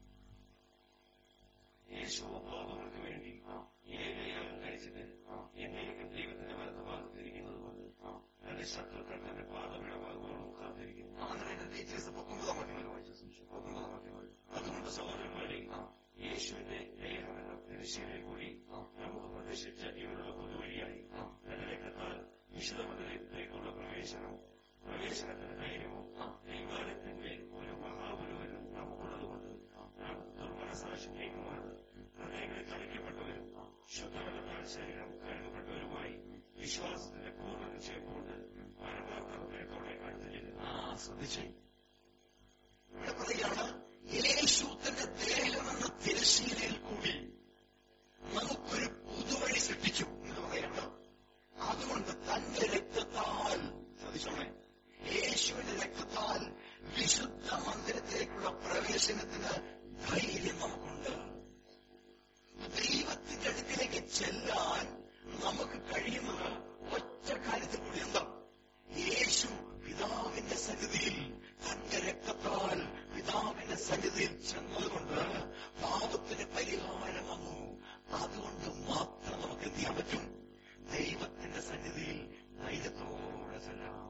യേശു പാപങ്ങൾക്ക് വേണ്ടി ഏകയാഗം കഴിച്ചിട്ട് എന്നേക്കും ദൈവത്തിന്റെ വലത്ത് ഭാഗത്തിരിക്കുന്നത് കൊണ്ട് തന്റെ ശത്രുക്കൾ തന്റെ പാദമിടഭാഗത്തോളം കാത്തിരിക്കുന്നു അങ്ങനെ ടീച്ചേഴ്സ് പത്തൊമ്പതാം വാക്യം വായിച്ചു പത്തൊമ്പതാം വാക്യം അതുകൊണ്ട് സഹോദരന്മാരെ യേശുവിന്റെ ദേഹമെന്ന തിരശ്ശീലയിൽ കൂടി നമുക്ക് പ്രവേശിച്ച ഇവരുടെ പൊതുവഴിയായി തന്റെ രക്തത്താൽ വിശുദ്ധ മന്ദിരത്തിലേക്കുള്ള പ്രവേശനം പ്രവേശനത്തിന് ധൈര്യവും ദൈവാലയത്തിന്മേൽ ഒരു മഹാപുരോഹിതൻ നമുക്കുള്ളതുകൊണ്ട് നാം ദുർമനസാക്ഷി നീക്കുമാറ് ഹൃദയങ്ങളിൽ തളിക്കപ്പെട്ടവരും ശുദ്ധവെള്ളത്താൽ ശരീരം കരുതപ്പെട്ടവരുമായി വിശ്വാസത്തിന്റെ പൂർണ്ണ നിശ്ചയമുകൊണ്ട് പരമാർത്ഥത്തോടെ അടുത്ത് ചെല്ലുന്നു ആ ശ്രദ്ധിച്ചേ ഇവിടെ പറയുകയാണ് യേശു തന്റെ ദേഹമെന്ന തിരശ്ശീലയിൽ കൂടി നമുക്കൊരു പുതുവഴി സൃഷ്ടിച്ചു എന്ന് പറയണ്ട അതുകൊണ്ട് തന്റെ രക്തത്താൽ ശ്രദ്ധിച്ചോണേ യേശുവിന്റെ രക്തത്താൽ വിശുദ്ധ മന്ദിരത്തിലേക്കുള്ള പ്രവേശനത്തിന് ധൈര്യം നമുക്കുണ്ട് ദൈവത്തിന്റെ അടുക്കിലേക്ക് ചെല്ലാൻ നമുക്ക് കഴിയുന്നത് ഒറ്റ കാര്യത്തിൽ കൂടി എന്താ യേശു പിതാവിന്റെ സന്നിധിയിൽ തന്റെ രക്തത്താൽ പിതാവിന്റെ സന്നിധിയിൽ ചെന്നതുകൊണ്ട് പാപത്തിന് പരിഹാരം വന്നു അതുകൊണ്ട് മാത്രം നമുക്ക് എന്ത് ചെയ്യാൻ പറ്റും ദൈവത്തിന്റെ സന്നിധിയിൽ ധൈര്യത്തോടെ ചെല്ലാം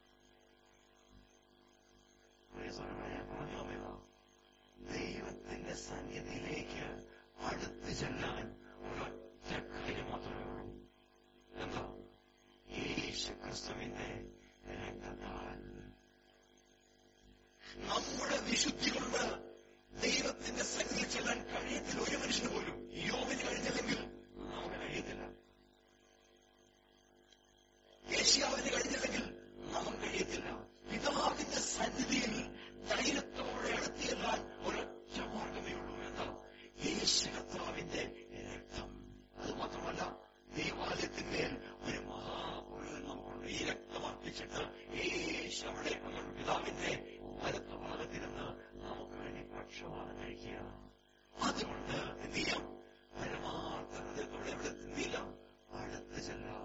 പ്രിയസഹോദരങ്ങളെ, ഞാൻ പറഞ്ഞു വന്നതാ. ദൈവത്തിന്റെ സന്നിധിയിലേക്ക് അടുത്ത് ചെല്ലാൻ ഒരൊറ്റ കാര്യം മാത്രമേ ഉള്ളൂ എന്താ യേശു ക്രിസ്തുവിന്റെ രക്തത്താൽ നമ്മുടെ വിശുദ്ധി കൊണ്ട് ദൈവത്തിന്റെ സന്നിധിയിൽ ചെല്ലാൻ കഴിയത്തില്ല ഒരു മനുഷ്യന് പോലും യോവിന് കഴിഞ്ഞില്ലെങ്കിൽ നമുക്ക് കഴിയത്തില്ല ഏഷ്യാവിന് കഴിഞ്ഞില്ലെങ്കിൽ നമുക്ക് കഴിയത്തില്ല പിതാവിന്റെ സന്നിധിയിൽ ധൈര്യത്തോടെ അടുത്തിയെല്ലാൻ ഒരൊറ്റ മാർഗമേ ഉള്ളൂ എന്താ യേശു കർത്താവിന്റെ രക്തം അത് മാത്രമല്ല ദൈവാലയത്തിന്മേൽ ഒരു മഹാപുരുവൻ നമുക്കുണ്ട് ഈ രക്തം അർപ്പിച്ചിട്ട് യേശു അവിടെ നമ്മുടെ പിതാവിന്റെ വലത്ത് ഭാഗത്തിരുന്ന് നമുക്ക് വേണ്ടി പക്ഷപാതം കഴിക്കുക അതുകൊണ്ട് എന്ത് ചെയ്യാം പരമാർത്ഥ ഹൃദയത്തോടെ അവിടെ എന്ത് ചെയ്യാം അടുത്ത് ചെല്ലാം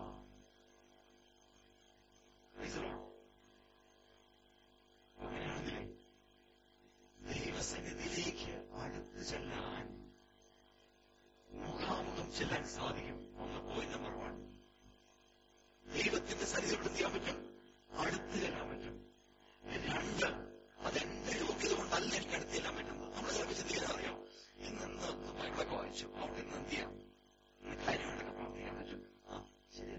Praise the Lord. അങ്ങനെയാണെങ്കിൽ ദൈവസന്നിധിയിലേക്ക് അടുത്ത് ചെല്ലാൻ മുഖാമുഖം ചെല്ലാൻ സാധിക്കും ഒന്ന് പോയിന്റ് നമ്പർ വൺ ദൈവത്തിന്റെ സന്നിധിയോട് എന്ത് ചെയ്യാൻ പറ്റും അടുത്ത് ചെല്ലാൻ പറ്റും രണ്ട് അതെന്റെ യോഗ്യത കൊണ്ടല്ല എനിക്ക് അടുത്ത് ചെല്ലാൻ പറ്റുന്നത് നമ്മൾ ചിലപ്പോൾ ചിന്തിക്കാൻ അറിയാം ഇന്ന് ഇന്ന് ബൈബിളൊക്കെ വായിച്ചു അവിടെ ഇന്ന് എന്ത് ചെയ്യാം ഇന്ന് കാര്യമായിട്ടൊക്കെ പ്രവർത്തിക്കാൻ പറ്റും ആ ശരി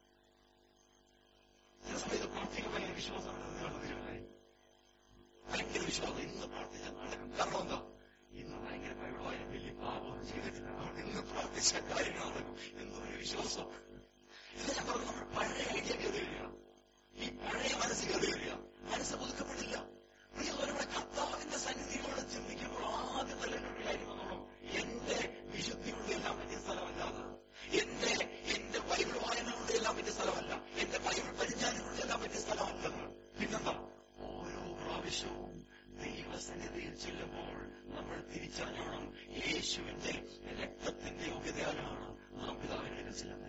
ചില സമയത്ത് പ്രാർത്ഥിക്കുമ്പോൾ എനിക്ക് വിശ്വാസമാണ് നിങ്ങളുടെ തിരുവനായി ഭയങ്കര വിശ്വാസം ഇന്ന് പ്രാർത്ഥിച്ചാൽ നടക്കും കാരണം എന്താ ഇന്ന് ഭയങ്കര ബൈബിൾ വായന വലിയ പാപമൊന്നും ചെയ്തിട്ടില്ല അതുകൊണ്ട് ഇന്ന് പ്രാർത്ഥിച്ച കാര്യങ്ങൾ നടക്കും എന്നൊരു വിശ്വാസം ഇത് ഞാൻ പറഞ്ഞു നമ്മൾ പഴയ ഐഡിയ കയറി വരിക ഈ പഴയ മനസ്സ് കയറി വരിക മനസ്സ് പുതുക്കപ്പെട്ടില്ല പ്രിയവരുടെ കർത്താവിന്റെ സന്നിധിയോട് ചിന്തിക്കുമ്പോൾ ആദ്യം തന്നെ ഒരു കാര്യം വന്നോളൂ എന്റെ വിശുദ്ധി കൊണ്ട് എല്ലാം പറ്റിയ സ്ഥലമല്ലാതെ എന്റെ എന്റെ ബൈബിൾ വായന കൊണ്ട് എല്ലാം പറ്റിയ സ്ഥലമല്ല എന്റെ ബൈബിൾ പരിജ്ഞാനം കൊണ്ട് എല്ലാം പറ്റിയ സ്ഥലമല്ലെന്ന് പിന്നെന്താ ഓരോ പ്രാവശ്യവും ദൈവസന്നിധിയിൽ ചെല്ലുമ്പോൾ നമ്മൾ തിരിച്ചറിയണം യേശുവിന്റെ രക്തത്തിന്റെ യോഗ്യതയാലാണ് നാം പിതാവിനെ ചെല്ലുന്നത്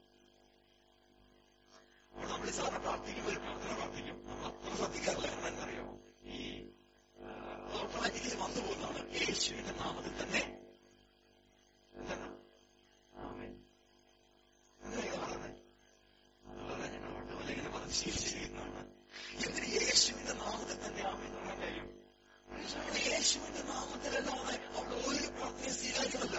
അപ്പോൾ നമ്മൾ ഈ സാധാരണ പ്രാർത്ഥിക്കുമ്പോൾ ഒരു പ്രാർത്ഥന പ്രാർത്ഥിക്കും നമ്മൾ അത്ര ശ്രദ്ധിക്കാറില്ല കാരണം എന്നറിയോ ഈ ഓട്ടോമാറ്റിക്കലി യേശുവിന്റെ നാമത്തിൽ തന്നെ എന്താണ് ആമേൻ എന്തിനാ പറയുന്നത് അതുപോലെ ഞങ്ങൾ പണ്ടുപോലെ ഇങ്ങനെ പറഞ്ഞ് ശീലിച്ചിരിക്കുന്നതാണ് എന്തിന് യേശുവിന്റെ നാമത്തിൽ തന്നെ ആമേൻ എന്ന് പറയാൻ കഴിയും നമ്മുടെ യേശുവിന്റെ നാമത്തിലല്ലാതെ അവിടെ ഒരു പ്രാർത്ഥനയും സ്വീകാര്യമല്ല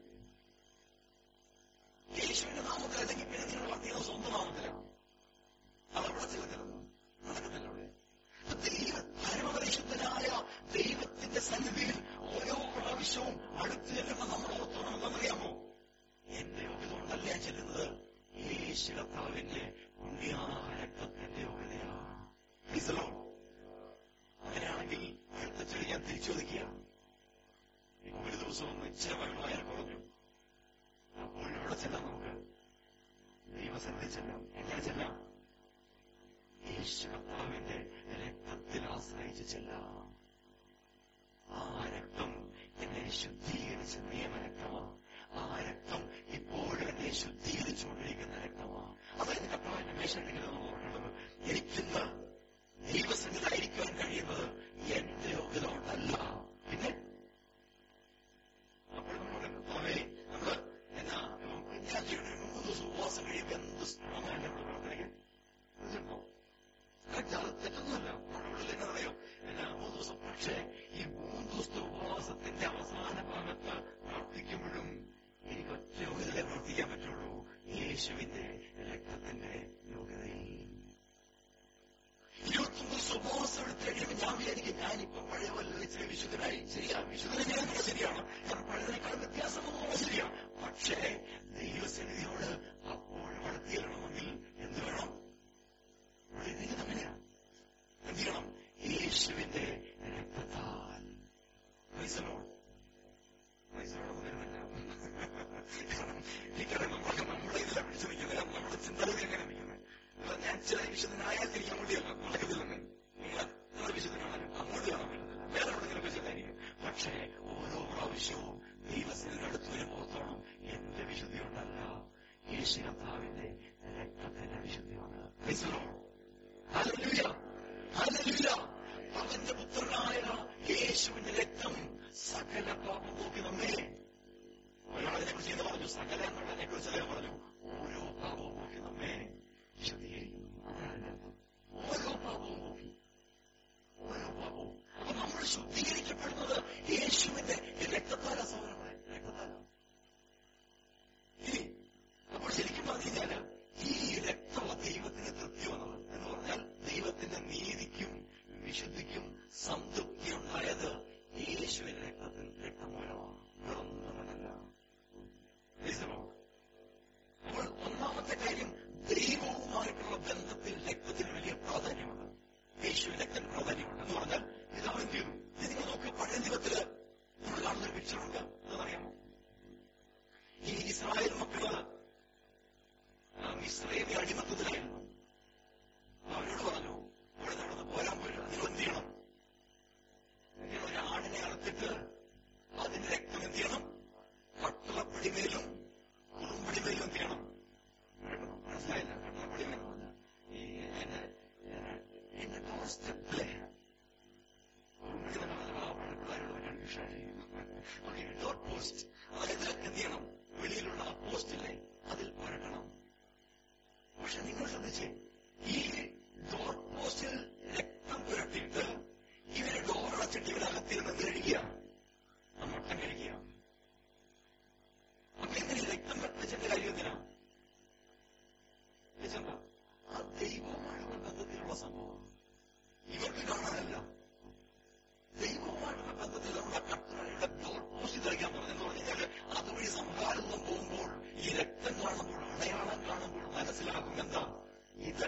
യേശുവിന്റെ നാമത്തിൽ അല്ലെങ്കിൽ പിന്നെ നിങ്ങൾ പ്രാർത്ഥിക്കുന്നത് സ്വന്തം നാമത്തിലാണ് അതവിടെ ചെല്ലത്തില്ലെന്ന് നടക്കുന്നില്ല അവിടെ അപ്പൊ ദൈവ പരമപരിശുദ്ധനായ ദൈവത്തിന്റെ സന്നിധിയിൽ ഓരോ പ്രാവശ്യവും അടുത്ത് ചെല്ലുമ്പോൾ നമ്മൾ ഓർത്തോണം എന്താണെന്നറിയാമോ എന്റെ യോഗ്യത കൊണ്ടല്ല ഞാൻ ചെല്ലുന്നത് യേശു കർത്താവിന്റെ പുണ്യായ രക്തത്തിന്റെ യോഗ്യതയാണ് Praise the Lord. അങ്ങനെയാണെങ്കിൽ അടുത്ത ചെടി ഞാൻ തിരിച്ചു ഒതുക്കുക ഒരു ദിവസം ഒന്ന് ഇച്ചിരി വെള്ളമായാൽ കുറഞ്ഞു അപ്പോൾ ഇവിടെ ചെല്ലാം നമുക്ക് ദൈവസന്നിധി ചെല്ലാം എങ്ങനെ ചെല്ലാം യേശു കർത്താവിന്റെ രക്തത്തിൽ ആശ്രയിച്ച് ചെല്ലാം ആ രക്തം എന്നെ ശുദ്ധീകരിച്ച നിയമരക്തമാണ് ആ രക്തം ഇപ്പോഴും എന്നെ ശുദ്ധീകരിച്ചുകൊണ്ടിരിക്കുന്ന രക്തമാണ് അതായത് കർത്താവിന്റെ മേശയിലിങ്ങനെ നമ്മൾ ഓർക്കേണ്ടത് എനിക്കിന്ന് ദൈവസന്നിധായിരിക്കുവാൻ കഴിയുന്നത് എന്റെ യോഗ്യത കൊണ്ടല്ല പിന്നെ അപ്പോൾ നമ്മൾ കർത്താവേ നമ്മള് എന്നാ ഞാൻ ചെയ്യണേ മൂന്ന് ദിവസം ഉപവാസം കഴിയുമ്പോൾ എന്ത് സ്ട്രോങ് ആയിട്ട് നമ്മൾ പ്രാർത്ഥനയ്ക്ക് ഇതുണ്ടോ കറക്റ്റ് അത് തെറ്റൊന്നുമല്ല നമ്മുടെ ഉള്ളിൽ എന്നാ അറിയോ എന്നാ മൂന്ന് ദിവസം പക്ഷേ ഈ മൂന്ന് ദിവസത്തെ ഉപവാസത്തിന്റെ അവസാന ഭാഗത്ത് പ്രാർത്ഥിക്കുമ്പോഴും എനിക്ക് ഒറ്റ യോഗ്യതയെ പ്രവർത്തിക്കാൻ പറ്റുള്ളൂ യേശുവിന്റെ രക്തത്തിന്റെ യോഗ്യതയിൽ ഇരുപത്തൊന്ന് ദിവസം ഉപവാസം എടുത്ത് കഴിയുമ്പോൾ ഞാൻ വിചാരിക്കും ഞാനിപ്പോ പഴയ പോലെ ഇച്ചിരി വിശുദ്ധനായി ശരിയാ വിശുദ്ധനെ ഞാൻ ശരിയാണ് കാരണം പഴയതിനേക്കാൾ വ്യത്യാസമൊന്നും ശരിയാണ് പക്ഷേ ദൈവസന്നിധിയോട് അപ്പോഴും അടുത്തിരണമെങ്കിൽ എന്ത് വേണം ഇവിടെ അങ്ങനെയാ എന്ത് ചെയ്യണം യേശുവിന്റെ രക്തത്താൽ Praise the Lord. Praise the Lord വരുന്നില്ല. കാരണം എനിക്കറിയാം നമ്മളൊക്കെ നമ്മുടെ ഇതിലെ പിടിച്ചു നിൽക്കുന്നത് നമ്മുടെ ചിന്തകൾ എങ്ങനെ നിൽക്കുന്നത് അല്ല, ഞാൻ ചില വിശുദ്ധനായാൽ തിരിക്കാൻ വേണ്ടിയല്ല നടക്കത്തില്ലെന്ന് നിങ്ങൾ എത്ര വിശുദ്ധനാണെങ്കിലും അങ്ങോട്ട് കാണാൻ പറ്റുന്നില്ല വേറെ എവിടെയെങ്കിലും വിശുദ്ധനായിരിക്കും പക്ഷേ ഓരോ പ്രാവശ്യവും ദൈവസ്ഥിതിനടുത്ത് വരുമ്പോൾ ഓർത്തോണം എന്റെ വിശുദ്ധി കൊണ്ടല്ല യേശു കർത്താവിന്റെ രക്തത്തിന്റെ വിശുദ്ധിയാണ് Praise the Lord. Hallelujah. Hallelujah. അവന്റെ പുത്രനായ യേശുവിന്റെ രക്തം സകല പാപം നോക്കി നമ്മെ ഒരാളിനെ കുറിച്ച് എന്ന് പറഞ്ഞു സകല എന്നുള്ളതിനെ കുറിച്ച് അദ്ദേഹം പറഞ്ഞു ഓരോ പാപവും നോക്കി നമ്മെ വിശദീകരിക്കുന്നു അതാണ് അതിന്റെ അർത്ഥം. ഓരോ പാപവും നോക്കി ഓരോ പാപവും അപ്പൊ നമ്മൾ ശുദ്ധീകരിക്കപ്പെടുന്നത് യേശുവിന്റെ രക്തത്താല സൗരമായ രക്തത്താല ഇനി അപ്പോൾ ശരിക്കും പറഞ്ഞു കഴിഞ്ഞാല് ഈ രക്തം ദൈവത്തിന് തൃപ്തി വന്നത് എന്ന് പറഞ്ഞാൽ ദൈവത്തിന്റെ നീതിക്കും വിശുദ്ധിക്കും സംതൃപ്തി ഉണ്ടായത് യേശുവിന്റെ രക്തത്തിൽ രക്തം മൂലമാണ് വേറൊന്നുമല്ല Praise the Lord. അപ്പോൾ ഒന്നാമത്തെ കാര്യം ദൈവവുമായിട്ടുള്ള ബന്ധത്തിൽ രക്തത്തിന് വലിയ പ്രാധാന്യമുണ്ട് യേശുവിന്റെ രക്തത്തിന് പ്രാധാന്യമുണ്ട് എന്ന് പറഞ്ഞാൽ പിതാവ് എന്ത് ചെയ്തു ഇത് നിങ്ങൾ നോക്കുക പഴയ നിയമത്തില് നമ്മൾ കാണുന്ന ഒരു പിക്ചറുണ്ട് അതറിയാമോ ഈ ഇസ്രായേൽ മക്കള് ഇസ്രയേലി അടിമത്തത്തിലായിരുന്നു അവരോട് പറഞ്ഞു ഇവിടെ നടന്ന് പോരാൻ പോലും നിങ്ങൾ എന്ത് ചെയ്യണം നിങ്ങൾ ഒരു ആടിനെ അറുത്തിട്ട് അതിന്റെ രക്തം എന്ത് ചെയ്യണം കട്ടളപ്പടിമേലും കുറുമ്പടിമേലും എന്ത് ചെയ്യണം കേട്ടോ? മനസ്സിലായില്ല കട്ടളപ്പടിമേലല്ല ഈ എന്റെ എന്റെ ഡോർസ്റ്റെപ്പിലെ കുറുമ്പടി തന്നെ നല്ല പാവപ്പെട്ട പിള്ളേരോട് കൺഫ്യൂഷൻ ഓക്കെ ഡോർ പോസ്റ്റ് അതായത് എന്ത് ചെയ്യണം വെളിയിലുള്ള ആ പോസ്റ്റില്ലേ അതിൽ പുരട്ടണം പക്ഷെ നിങ്ങൾ ശ്രദ്ധിച്ചേ ഈ ഡോർ പോസ്റ്റിൽ രക്തം പുരട്ടിയിട്ട് ഇവര് ഡോർ അടച്ചിട്ട് ഇവരകത്തിരുന്ന് കഴിക്കുക ആ മട്ടൻ കഴിക്കുക അപ്പൊ എന്തിനാ ഈ രക്തം വെച്ചതിന്റെ കാര്യം എന്തിനാ വെച്ചെന്താ ആ ദൈവവുമായുള്ള ബന്ധത്തിലുള്ള സംഭവം ഇവർക്ക് കാണാനല്ല ദൈവവുമായിട്ടുള്ള ബന്ധത്തിൽ നമ്മുടെ കർത്താരുടെ ഡോർ പോസ്റ്റ് ധരിക്കാൻ പറഞ്ഞെന്ന് പറഞ്ഞാല് അതുവഴി സംഹാരം പോകുമ്പോൾ ഈ രക്തം കാണുമ്പോൾ അടയാളം കാണുമ്പോൾ മനസ്സിലാക്കും എന്താ ഇത്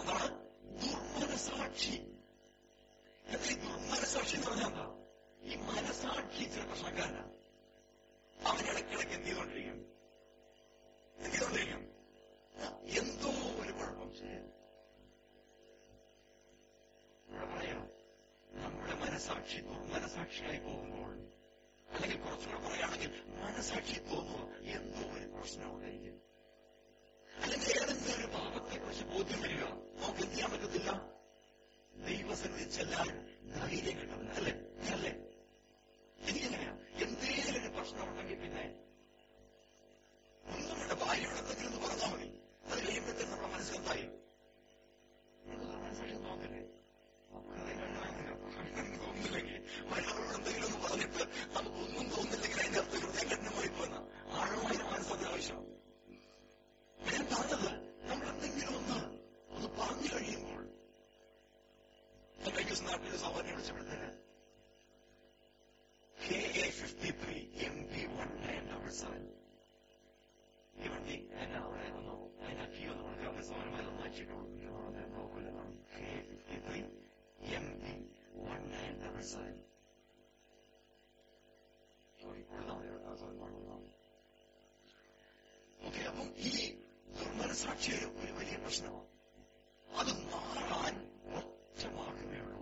എന്താണ് ദുർമനസാക്ഷി എന്താ ഈ ദുർമനസാക്ഷി എന്ന് പറഞ്ഞാൽ എന്താ ഈ മനസാക്ഷി ചില പ്രശ്നക്കാരനാണ് അവൻ ഇടയ്ക്കിടയ്ക്ക് എന്ത് ചെയ്തോണ്ടിരിക്കും എന്ത് ചെയ്തോണ്ടിരിക്കും എന്തോ ഒരു കുഴപ്പം ശരി ഇവിടെ പറയാം നമ്മുടെ മനസാക്ഷി ദുർമനസാക്ഷിയായി പോകുമ്പോൾ അല്ലെങ്കിൽ കുറച്ചുകൂടെ പറയുകയാണെങ്കിൽ മനസാക്ഷി തോന്നുക എന്തോ ഒരു പ്രശ്നമുണ്ടായിരിക്കും അല്ലെങ്കിൽ ഏതെങ്കിലും ഒരു പാപത്തെക്കുറിച്ച് ബോധ്യം വരിക നമുക്ക് എന്ത് ചെയ്യാൻ പറ്റത്തില്ല ദൈവസന്നിധി ചെല്ലാൻ ധൈര്യം കിട്ടുന്നില്ല അല്ലേ അല്ലേ എനിക്കെങ്ങനെയാ എന്തെങ്കിലും ഒരു പ്രശ്നമുണ്ടെങ്കിൽ പിന്നെ ഒന്നും വേണ്ട ഭാര്യയോട് എന്തെങ്കിലും ഒന്ന് പറഞ്ഞാൽ മതി അത് കഴിയുമ്പോഴത്തേക്ക് നമ്മുടെ മനസ്സിലെന്തായി നമ്മുടെ മനസ്സാക്ഷി നോക്കല്ലേ തോന്നുന്നില്ലെങ്കിൽ മറ്റുള്ളവരോട് എന്തെങ്കിലും ഒന്ന് പറഞ്ഞിട്ട് നമുക്ക് ഒന്നും തോന്നില്ലെങ്കിൽ അതിന്റെ അർത്ഥം ഹൃദയം കഠിനമായി പോകുന്ന ആഴമായ മനസ്സത് ആവശ്യം ഞാൻ പറഞ്ഞത് നമ്മൾ എന്തെങ്കിലും ഒന്ന് ഒന്ന് പറഞ്ഞു കഴിയുമ്പോൾ ഞാൻ കഴിഞ്ഞ ദിവസം നാട്ടിൽ സഹോദരനെ വിളിച്ചപ്പോഴത്തേന് K A fifty three M P one nine double seven ഈ വണ്ടി എന്നെ അവിടെ ഒന്ന് അതിന്റെ കീ ഒന്ന് കൊടുക്കാൻ സൗകര്യമായി ഒന്ന് വെച്ചിട്ട് കൊടുക്കുന്നു നോക്കില്ല K A fifty three M P one nine double seven okay അപ്പം ഈ ദുർമനസാക്ഷിയുടെ ഒരു വലിയ പ്രശ്നമാണ് അത് മാറാൻ ഒറ്റ മാർഗമേ ഉള്ളൂ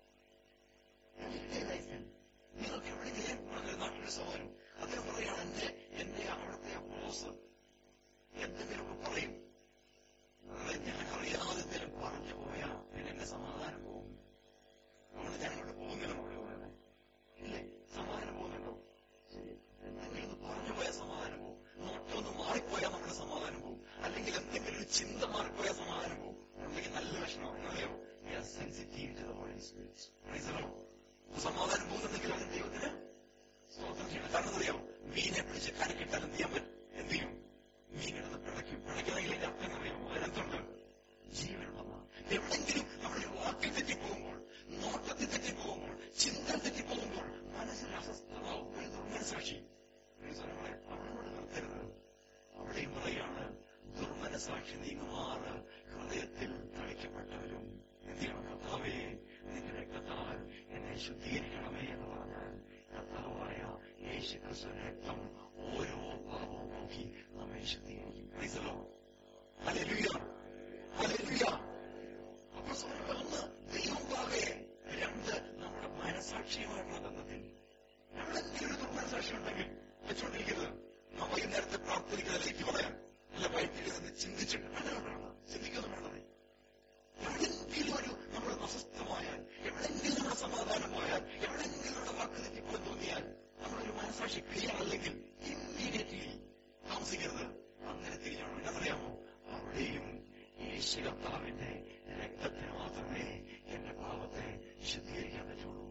നിങ്ങൾക്ക് എവിടെയെങ്കിലും വളരെ നാട്ടിലെ സഹോദരൻ അദ്ദേഹം പറയാണ് എന്റെ എന്റെ അവിടുത്തെ ബോസ് എന്തെങ്കിലുമൊക്കെ പറയും അത് ഞാൻ അറിയാതെ എന്തെങ്കിലും പറഞ്ഞു പോയാ പിന്നെ എന്റെ സമാധാനം പോകും അതുകൊണ്ട് ഞാൻ അങ്ങോട്ട് പോകുന്നില്ല നോക്കുക ഇല്ലേ സമാധാനം പോകുന്നുണ്ടോ ശരി എന്തെങ്കിലും ഒന്ന് പറഞ്ഞു പോയാൽ സമാധാനം പോകും നോട്ടൊന്ന് മാറിപ്പോയാൽ നമ്മുടെ സമാധാനം പോകും അല്ലെങ്കിൽ എന്തെങ്കിലും ഒരു ചിന്ത മാറിപ്പോയാൽ സമാധാനം പോകും ഉണ്ടെങ്കിൽ നല്ല ലക്ഷണമാണ് അറിയോ sensitive to the holy spirit സമാധാനം പോകുന്നുണ്ടെങ്കിൽ അവൻ ദൈവത്തിന് സ്തോത്രം ചെയ്യണം കാരണം അറിയാം മീനെ പിടിച്ച് കരക്കിട്ടാൽ എന്ത് ചെയ്യാൻ പറ്റും എന്ത് ചെയ്യും മീനിടുന്ന് പിടയ്ക്കും പിടയ്ക്കണമെങ്കിൽ അതിന്റെ അർത്ഥം അറിയാമോ അതിനകത്തുണ്ട് ജീവനുള്ളതാണ് എവിടെങ്കിലും നമ്മുടെ വാക്കിൽ തെറ്റിപ്പോകുമ്പോൾ നോട്ടത്തിൽ തെറ്റിപ്പോകുമ്പോൾ ചിന്ത തെറ്റിപ്പോകുമ്പോൾ മനസ്സിൽ അസ്വസ്ഥമാവും ഒരു ദുർമനസാക്ഷി നമ്മളെ അവളോട് നിർത്തരുത് അവിടെയും പറയാണ് ദുർമനസാക്ഷി നീങ്ങുമാറ് ഹൃദയത്തിൽ തളിക്കപ്പെട്ടവരും എന്ത് ചെയ്യണം കർത്താവേ നിന്റെ രക്തത്താൽ എന്നെ ശുദ്ധീകരിക്കണമേ എന്ന് പറഞ്ഞാൽ കർത്താവായ യേശു ക്രിസ്തു രക്തം ഓരോ പാപവും നോക്കി നമ്മെ ശുദ്ധീകരിക്കും പ്രീസലോ ഹല്ലേലൂയ ഹല്ലേലൂയ അപ്പൊ സ്വർഗ്ഗം ഒന്ന് ദൈവം പാകെ രണ്ട് നമ്മുടെ മനസാക്ഷിയുമായിട്ടുള്ള ബന്ധത്തിൽ എവിടെങ്കിലും ഒരു ദുർമനസാക്ഷി ഉണ്ടെങ്കിൽ വെച്ചുകൊണ്ടിരിക്കരുത് നാം വൈകുന്നേരത്തെ പ്രാർത്ഥനയ്ക്ക് അതിലേക്ക് പറയാം അല്ല വൈകിട്ട് ചിന്തിച്ചിട്ട് വേണ്ടതാണ് ചിന്തിക്കുന്നു വേണ്ടത് എവിടെങ്കിലും ഒരു നമ്മൾ അസ്വസ്ഥമായാൽ എവിടെങ്കിലും നമ്മുടെ സമാധാനം പോയാൽ എവിടെങ്കിലും നമ്മുടെ വാക്ക് തെറ്റിപ്പോയി തോന്നിയാൽ നമ്മളൊരു മനസാക്ഷി ക്ലിയർ അല്ലെങ്കിൽ ഇമ്മീഡിയറ്റ്ലി താമസിക്കരുത് അങ്ങനെ തിരിഞ്ഞോണം എന്നറിയാമോ അവിടെയും യേശു കർത്താവിന്റെ രക്തത്തിന് മാത്രമേ എന്റെ പാപത്തെ ശുദ്ധീകരിക്കാൻ പറ്റുള്ളൂ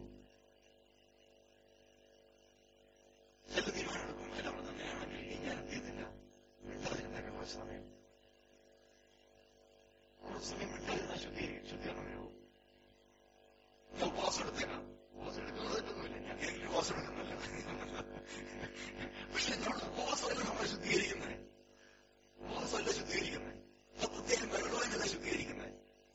ചില തീരുമാനമെടുക്കും എല്ലാവരും തന്നെയാണെങ്കിൽ ഇനി ഞാൻ എന്ത് ചെയ്യുന്നില്ല മിണ്ടാതിരുന്നേക്ക് കുറച്ച് സമയം കുറച്ച് സമയം മിണ്ടാതിരുന്നാൽ ശുദ്ധീകരിക്കും ശുദ്ധീകരണം വരുമോ ഞാൻ ഉപവാസം എടുത്തേക്കാം ഉപവാസം എടുക്കുന്നതായിട്ടൊന്നുമില്ല ഞാൻ ഏതെങ്കിലും ഉപവാസം എടുക്കുന്നില്ല പക്ഷെ എന്നോട് ഉപവാസമല്ല നമ്മളെ ശുദ്ധീകരിക്കുന്നത് ഉപവാസമല്ല ശുദ്ധീകരിക്കുന്നത് അത് പ്രത്യേകം വെള്ളമല്ല ശുദ്ധീകരിക്കുന്നത്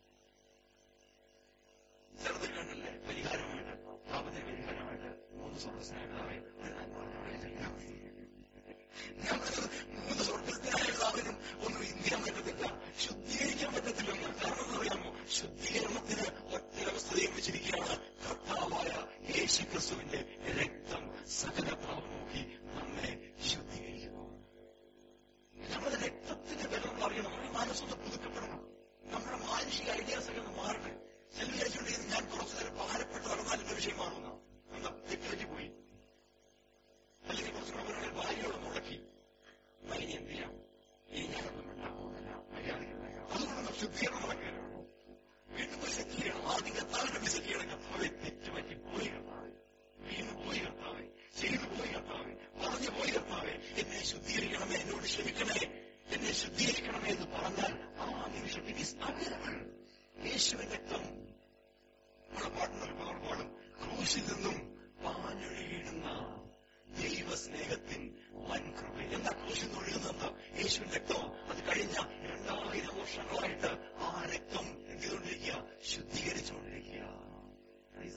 ചിലത് കണ്ടല്ലേ പരിഹാരമായിട്ട് പാപത്തിന് പരിഹാരമായിട്ട് മൂന്ന് സ്വർഗസ്നായ ഒരു നന്മ ചെയ്യാം ഞാൻ പറഞ്ഞത് മൂന്ന് സ്വർഗസ്നായവരും ഒന്നും ഇന്ത്യ പറ്റത്തില്ല ശുദ്ധീകരിക്കാൻ പറ്റത്തില്ല കാരണം എന്നറിയാമോ ശുദ്ധീകരണത്തിന് ഒറ്റവസ്ഥയും വെച്ചിരിക്കുകയാണ് കർത്താവായ യേശു ക്രിസ്തുവിന്റെ രക്തം സകല പാപം നോക്കി നമ്മെ ശുദ്ധീകരിക്കുന്നു നമ്മുടെ രക്തത്തിന്റെ ബലം അറിയണം നമ്മുടെ മനസ്സൊന്ന് പുതുക്കപ്പെടണം നമ്മുടെ മാനുഷിക ഐഡിയാസ് ഒക്കെ ഒന്ന് മാറട്ടെ ചില വിചാരിച്ചുകൊണ്ടിരിക്കുന്നത് ഞാൻ കുറച്ചു നേരം ഭാരപ്പെട്ട് നടന്നാലിന്റെ വിഷയമാകുന്ന എന്താ തെറ്റുപറ്റി പോയി അല്ലെങ്കിൽ കുറച്ച് പ്രവർത്തനങ്ങൾ ഭാര്യയോട് മുടക്കി ഇനി എന്ത് ചെയ്യാം ഇനി ഞാനൊന്നും മിണ്ടാൻ പോകുന്നില്ല മര്യാദയ്ക്ക് അതുകൊണ്ട് ശുദ്ധീകരണം നടക്കാനാണോ വീണ്ടും പോയി സെറ്റ് ചെയ്യണം ആദ്യം കർത്താവിന്റെ പോയി സെറ്റ് ചെയ്യണം കർത്താവെ തെറ്റുപറ്റി പോയി കർത്താവെ വീണ് പോയി കർത്താവെ ചെയ്തു പോയി കർത്താവെ പറഞ്ഞു പോയി കർത്താവെ എന്നെ ശുദ്ധീകരിക്കണമേ എന്നോട് ക്ഷമിക്കണേ എന്നെ ശുദ്ധീകരിക്കണമേ എന്ന് പറഞ്ഞാൽ ആ നിമിഷം ഇറ്റ് ഈസ് അവൈലബിൾ യേശുവിന്റെ രക്തം നമ്മുടെ പാട്ടുന്നൊരു പാടും ക്രൂശിൽ നിന്നും പാഞ്ഞൊഴുകിയിടുന്ന ദൈവസ്നേഹത്തിൻ വൻ കൃപ എന്താ ക്രൂശിൽ നിന്ന് ഒഴുകുന്നത് യേശുവിന്റെ രക്തം അത് കഴിഞ്ഞ രണ്ടായിരം വർഷങ്ങളായിട്ട് ആ രക്തം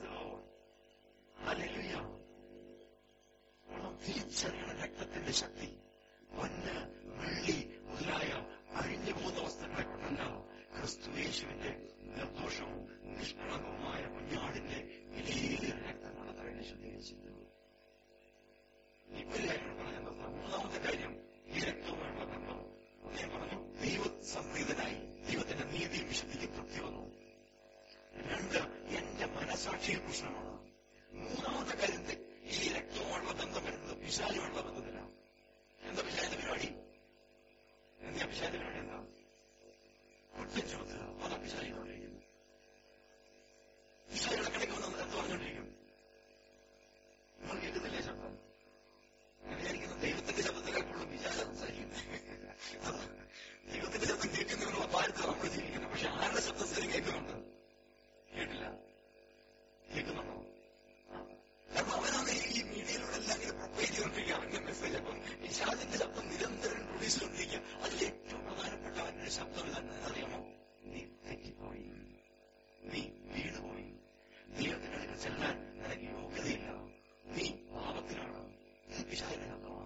Praise the Lord. ഹല്ലേലൂയ. നാം തിരിച്ചറിയണം രക്തത്തിന്റെ ശക്തി പൊന്ന് വെള്ളി മുതലായ അഴിഞ്ഞു പോകുന്ന വസ്തുക്കളെ കൊണ്ടല്ല ക്രിസ്തുയേശുവിന്റെ നിർദോഷവും നിഷ്കളങ്കവുമായ കുഞ്ഞാടിന്റെ വിലയേറിയ രക്തം കൊണ്ട് തന്നെ ശുദ്ധീകരിച്ചിരുന്നു ഈ ഒരു കാര്യം പറഞ്ഞത് മൂന്നാമത്തെ കാര്യം ഈ രക്തവുമായുള്ള ബന്ധം ഞാൻ പറഞ്ഞു ദൈവ സംപ്രീതനായി ദൈവത്തിന്റെ നീതിയും വിശുദ്ധിക്കും തൃപ്തി വന്നു രണ്ട് എന്റെ മനസാക്ഷിയിൽ പ്രശ്നമാണ് മൂന്നാമത്തെ കാര്യത്തിൽ ഈ രക്തവുമായുള്ള ബന്ധം വരുന്നത് പിശാലുമായുള്ള ബന്ധത്തിലാണ് എന്താ പിശാലിന്റെ പരിപാടി എന്താ പിശാലിന്റെ പരിപാടി എന്താ കുറ്റം ചുമത്തുക അതാ പിശാലിക്കൊണ്ടിരിക്കുന്നത് പിശാലി ഇടക്കിടയ്ക്ക് വന്ന് എന്ത് പറഞ്ഞുകൊണ്ടിരിക്കും നിങ്ങൾ കേൾക്കുന്നില്ലേ ശബ്ദം ഞാൻ വിചാരിക്കുന്നു ദൈവത്തിന്റെ ശബ്ദത്തിനെ കൂടുതൽ പിശാല സംസാരിക്കുന്നത് അത് ദൈവത്തിന്റെ ശബ്ദം കേൾക്കുന്നതിനുള്ള പാരത്തിൽ നമ്മൾ ജീവിക്കുന്നത് പക്ഷെ ആരുടെ ശബ്ദം സ്ഥിരം കേൾക്കുന്നുണ്ട് കേട്ടില്ല കേൾക്കുന്നുണ്ടോ കാരണം അവനാണ് ഈ മീഡിയയിലൂടെ എല്ലാം ഇങ്ങനെ പ്രൊപ്പൈൽ ചെയ്തുകൊണ്ടിരിക്കുക അവന്റെ മെസ്സേജ് അപ്പം ഈ ഷാജിന്റെ ശബ്ദം നിരന്തരം പ്രൊഡ്യൂസ് ചെയ്തുകൊണ്ടിരിക്കുക അതിൽ ഏറ്റവും പ്രധാനപ്പെട്ട അവന്റെ ശബ്ദം ഇതാണ് അറിയാമോ നീ തെറ്റിപ്പോയി നീ വീണുപോയി ദൈവത്തിന്റെ അടുക്കൽ ചെല്ലാൻ നിനക്ക് യോഗ്യതയില്ല നീ പാപത്തിലാണ് ഇത് പിശാചിന്റെ ശബ്ദമാണ്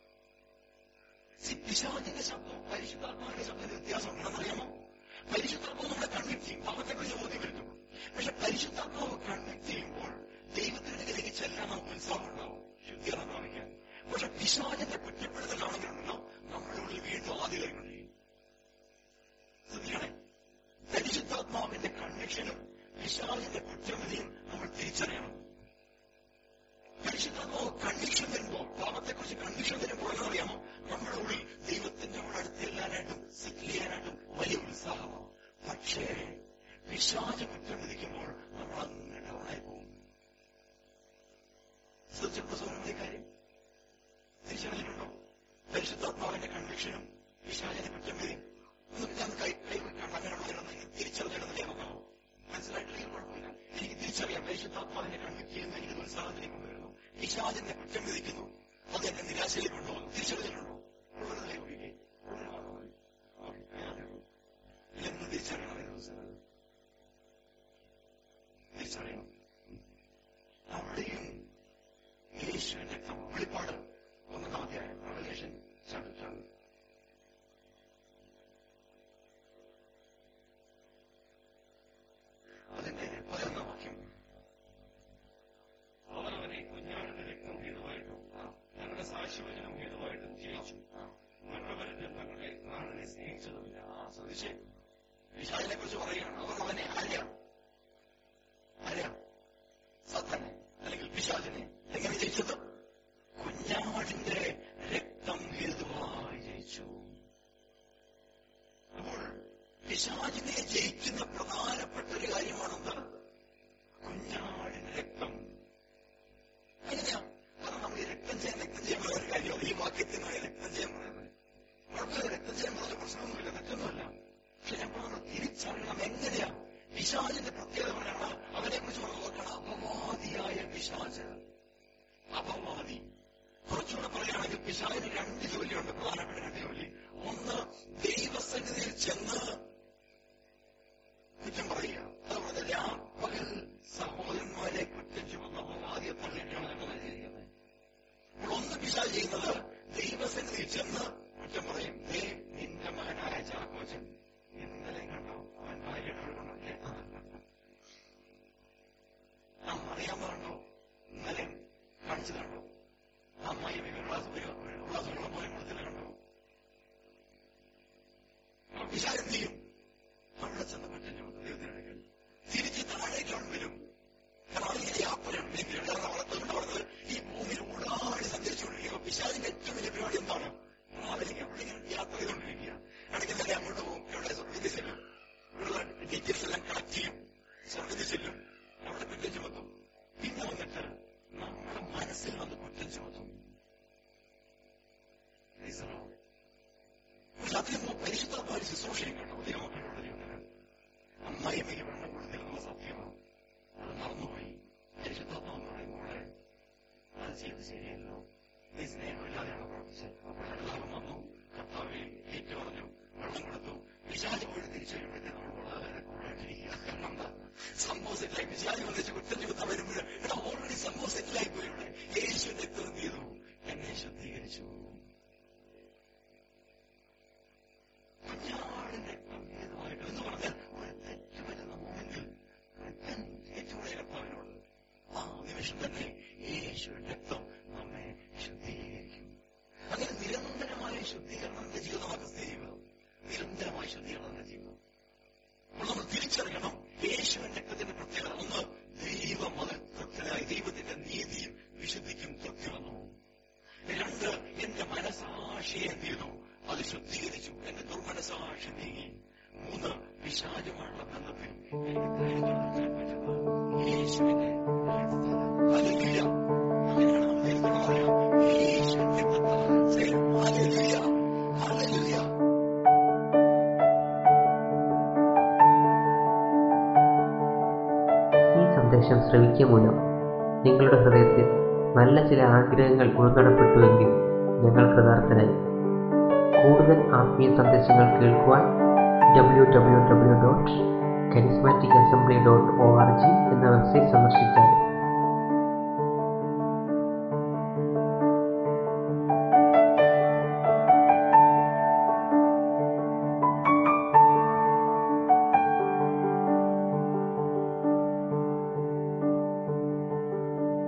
സി- പിശാചിന്റെ ശബ്ദം പരിശുദ്ധാത്മാവിന്റെ ശബ്ദത്തിന് വ്യത്യാസം ഉണ്ടെന്നറിയാമോ പരിശുദ്ധാത്മാവ് നമ്മളെ കൺവിക്ട് ചെയ്യും പാപത്തെക്കുറിച്ച് ബോധ്യം വരുത്തും പക്ഷെ പരിശുദ്ധാത്മാവ് കൺവിക്ട് ചെയ്യുമ്പോൾ ദൈവത്തിന്റെ അടുക്കലേക്ക് ചെല്ലാൻ നമുക്ക് ഉത്സാഹം ഉണ്ടാവും ശുദ്ധീകരണം പ്രാപിക്കാൻ പക്ഷെ പിശാചിന്റെ കുറ്റപ്പെടുത്തലാണെങ്കിലുണ്ടല്ലോ നമ്മുടെ ഉള്ളിൽ വീണ്ടും ആദ്യമായിക്കൊണ്ടിരിക്കും ശ്രദ്ധിക്കണേ പരിശുദ്ധാത്മാവിന്റെ കൺവിക്ഷനും പിശാചിന്റെ കുറ്റവിധിയും നമ്മൾ തിരിച്ചറിയണം പരിശുദ്ധാത്മാവ് കൺവിക്ഷൻ വരുമ്പോ പാപത്തെക്കുറിച്ച് കൺവിക്ഷൻ വരുമ്പോൾ എന്നറിയാമോ നമ്മുടെ ഉള്ളിൽ ദൈവത്തിന്റെ കൂടെ അടുത്തെല്ലാനായിട്ടും സെറ്റിൽ ചെയ്യാനായിട്ടും വലിയ ഉത്സാഹമാണ് പക്ഷേ പിശാച കുറ്റം വിധിക്കുമ്പോൾ നമ്മൾ അങ്ങനെ ഡൗണായി പോകും ശ്രദ്ധിച്ചപ്പോൾ സോനയുടെ കാര്യം തിരിച്ചറിഞ്ഞിട്ടുണ്ടോ പരിശുദ്ധാത്മാവിന്റെ കൺവിക്ഷനും പിശാചിന്റെ കുറ്റം വിധിയും ഒന്നും ഞാൻ കൈ കൈവയ്ക്കാണ്ട് അങ്ങനെയുള്ളവരൊന്നും എനിക്ക് തിരിച്ചറിഞ്ഞിടുന്നില്ല നോക്കാമോ മനസ്സിലായിട്ടില്ലെങ്കിൽ കുഴപ്പമില്ല എനിക്ക് തിരിച്ചറിയാം പരിശുദ്ധാത്മാവിനെ കൺവിക്ട് ചെയ്യുന്ന എനിക്ക് ഉത്സാഹത്തിലേക്ക് കൊണ്ടുവരുന്നു പിശാചിന്റെ കുറ്റം വിധിക്കുന്നു അത് എന്നെ നിരാശയിലേക്ക് കൊണ്ടുപോകുന്നു തിരിച്ചറിഞ്ഞിട്ടുണ്ടോ ഉള്ളത് കൈവയ്ക്കേ ഉള്ളത് വാങ്ങുമതി ഓക്കെ ഇല്ലെന്ന് തിരിച്ചറിയണം ഈ ദിവസം തിരിച്ചറിയണം അവിടെയും യേശുവിന്റെ രക്തം വെളിപ്പാട് ഒന്നാം അധ്യായം റവലേഷൻ ചാപ്റ്റർ അതിന്റെ പതിനൊന്നാം വാക്യം അവർ അവനെ കുഞ്ഞാടിന്റെ രക്തം ഹേതുവായിട്ടും ഞങ്ങളുടെ സാക്ഷ്യവചനം ഹേതുവായിട്ടും ജയിച്ചു മരണപര്യന്തം തങ്ങളുടെ പ്രാണനെ സ്നേഹിച്ചതുമില്ല ആ ശ്രദ്ധിച്ചേ വിശാലിനെ കുറിച്ച് പറയുകയാണ് അവർ അവനെ ആര്യ ആര്യ സത്തനെ അല്ലെങ്കിൽ പിശാചിനെ എങ്ങനെ ജയിച്ചത് കുഞ്ഞാടിന്റെ രക്തം ഹേതുവായി ജയിച്ചു അപ്പോൾ പിശാചിനെ ജയിക്കുന്ന പ്രധാനപ്പെട്ട ഒരു കാര്യമാണെന്ത് കുഞ്ഞാടിന്റെ രക്തം എങ്ങനെയാ കാരണം നമ്മൾ ഈ രക്തം ചെയ്യാൻ രക്തം ചെയ്യാൻ ഒരു കാര്യമാണ് ഈ വാക്യത്തിനാണ് രക്തം ചെയ്യാൻ പറയുന്നത് കുഴപ്പമില്ല രക്തം ചെയ്യാൻ പറഞ്ഞ പ്രശ്നമൊന്നുമില്ല തെറ്റൊന്നുമല്ല പക്ഷെ ഞാൻ നമ്മൾ തിരിച്ചറിയണം എങ്ങനെയാ പിശാചിന്റെ പ്രത്യേകത പറയണം അവനെ കുറിച്ച് നോക്കണം അപവാദിയായ പിശാച് അപവാദി കുറച്ചുകൂടെ പറയുകയാണെങ്കിൽ പിശാചിന് രണ്ട് ജോലിയുണ്ട് പ്രധാനപ്പെട്ട രണ്ട് ജോലി ഒന്ന് ദൈവസന്നിധിയിൽ ചെന്ന് കുറ്റം പറയുക അതുപോലെ രാപ്പകൽ സഹോദരന്മാരെ കുറ്റം ചുമന്ന അപവാദിയെ തള്ളിയിട്ടാണ് ഞങ്ങൾ ചെയ്യുന്നത് അപ്പോൾ ഒന്ന് പിശാച് ചെയ്യുന്നത് ദൈവസന്നിധിയിൽ ചെന്ന് കുറ്റം പറയും ദേ നിന്റെ മകനായ ചാക്കോച്ചൻ ഇന്നലെ കണ്ടോ അവൻ ഭാര്യയുടെ കൊണ്ടല്ലേ ആ അറിയാൻ പറഞ്ഞോ ഇന്നലെ കാണിച്ചു കണ്ടോ ആ അമ്മായി ഉള്ളാസ് ഉള്ളാസ് വെള്ളം പോലെ കൊടുത്തില്ല കണ്ടോ അപ്പോൾ പിശാച് എന്ത് ചെയ്യും അവിടെ ചെന്ന് കുറ്റം ചുമത്തും ദൈവത്തിനടുക്കൽ തിരിച്ച് താഴേക്ക് അവൻ വരും കാരണം അതിങ്ങനെ യാത്രയുണ്ട് കാരണം വളർത്തുകൊണ്ട് വളർന്നത് ഈ ഭൂമിയിൽ ഉള്ളാടി സഞ്ചരിച്ചുകൊണ്ടിരിക്കുക പിശാചിന്റെ ഏറ്റവും വലിയ പരിപാടി എന്താണ് രാവിലേക്ക് എവിടെയെങ്കിലും യാത്ര ചെയ്തുകൊണ്ടിരിക്കുക ഇടയ്ക്ക് തന്നെ അങ്ങോട്ട് പോകും എവിടെ സ്വർഗത്തിൽ ചെല്ലും ഇവിടെയുള്ള ഡീറ്റെയിൽസ് എല്ലാം കളക്ട് ചെയ്യും സ്വർഗത്തിൽ ചെല്ലും അവിടെ കുറ്റം ചുമത്തും പിന്നെ വന്നിട്ട് നമ്മുടെ മനസ്സിൽ വന്ന് കുറ്റം ചുമത്തും Praise the Lord. പക്ഷെ അതിൽ പരിശുദ്ധമായ ശുശ്രൂഷയും കണ്ടു ദൈവമക്കളുടെ ജീവിതത്തിൽ അമ്മായിമ്മയ്ക്ക് വെള്ളം കൊടുത്തിരുന്ന സത്യമാണ് അത് മറന്നുപോയി പരിശുദ്ധാത്മാവെന്ന് പറയുമ്പോഴേ അത് ചെയ്ത് ശരിയല്ലോ നീ സ്നേഹമില്ലാതെയാണ് പ്രവർത്തിച്ചത് അപ്പോൾ എല്ലാവരും വന്നു കർത്താവിൽ ഏറ്റു പറഞ്ഞു വെള്ളം കൊടുത്തു വിശാല പോയി തിരിച്ചു വരുമ്പോഴത്തെ നമ്മൾ വളരെ കൂടായിട്ടിരിക്കുക കാരണം എന്താ സംഭവം സെറ്റായി പിശാചി വന്നിച്ച് കുറ്റം ചുമത്താൻ വരുമ്പോൾ എടാ ഓൾറെഡി സംഭവം സെറ്റിലായി പോയി ഇവിടെ യേശുവിന്റെ രക്തം എന്ത് ചെയ്തു എന്നെ ശുദ്ധീകരിച്ചു കുഞ്ഞാടിന്റെ രക്തം ഏതുമായിട്ട് എന്ന് പറഞ്ഞാൽ ഒരു തെറ്റ് വരുന്ന മൊമെന്റിൽ ഏറ്റവും കർത്താവിനോട് ആ നിമിഷം തന്നെ യേശുവിന്റെ രക്തം നമ്മെ ശുദ്ധീകരിക്കും അങ്ങനെ നിരന്തരമായ ശുദ്ധീകരണത്തിന്റെ ജീവിതമാക്കുക ജീവിതം നിരന്തരമായ ശുദ്ധീകരണത്തിന്റെ ജീവിതം അപ്പോൾ നമ്മൾ തിരിച്ചറിയണം യേശുവിന്റെ രക്തത്തിന്റെ പ്രത്യേകത ഒന്ന് ദൈവമഹത്വത്തിനായി ദൈവത്തിന്റെ നീതിയും വിശുദ്ധിക്കും തൃപ്തി വന്നു രണ്ട് എന്റെ മനസാക്ഷിയെ എന്ത് ചെയ്തു അത് ശുദ്ധീകരിച്ചു എന്റെ ദുർമനസാക്ഷി നീങ്ങി മൂന്ന് പിശാചുമായുള്ള ബന്ധത്തിൽ എനിക്ക് ധൈര്യത്തോടെ നിൽക്കാൻ പറ്റുന്നത് യേശുവിന്റെ രക്തത്താൽ. ഹല്ലേലൂയ. അങ്ങനെയാണ് നമ്മൾ ദൈവത്തോട് പറയാം യേശുവിന്റെ രക്തത്താൽ. Say, hallelujah. ഹല്ലേലൂയ. ഈ സന്ദേശം ശ്രവിക്കുക മൂലം നിങ്ങളുടെ ഹൃദയത്തിൽ നല്ല ചില ആഗ്രഹങ്ങൾ ഉൾക്കടപ്പെട്ടുവെങ്കിൽ ഞങ്ങൾ കൃതാർത്ഥനായി കൂടുതൽ ആത്മീയ സന്ദേശങ്ങൾ കേൾക്കുവാൻ W W W dot charismatic assembly dot O R G എന്ന വെബ്സൈറ്റ് സന്ദർശിച്ചാൽ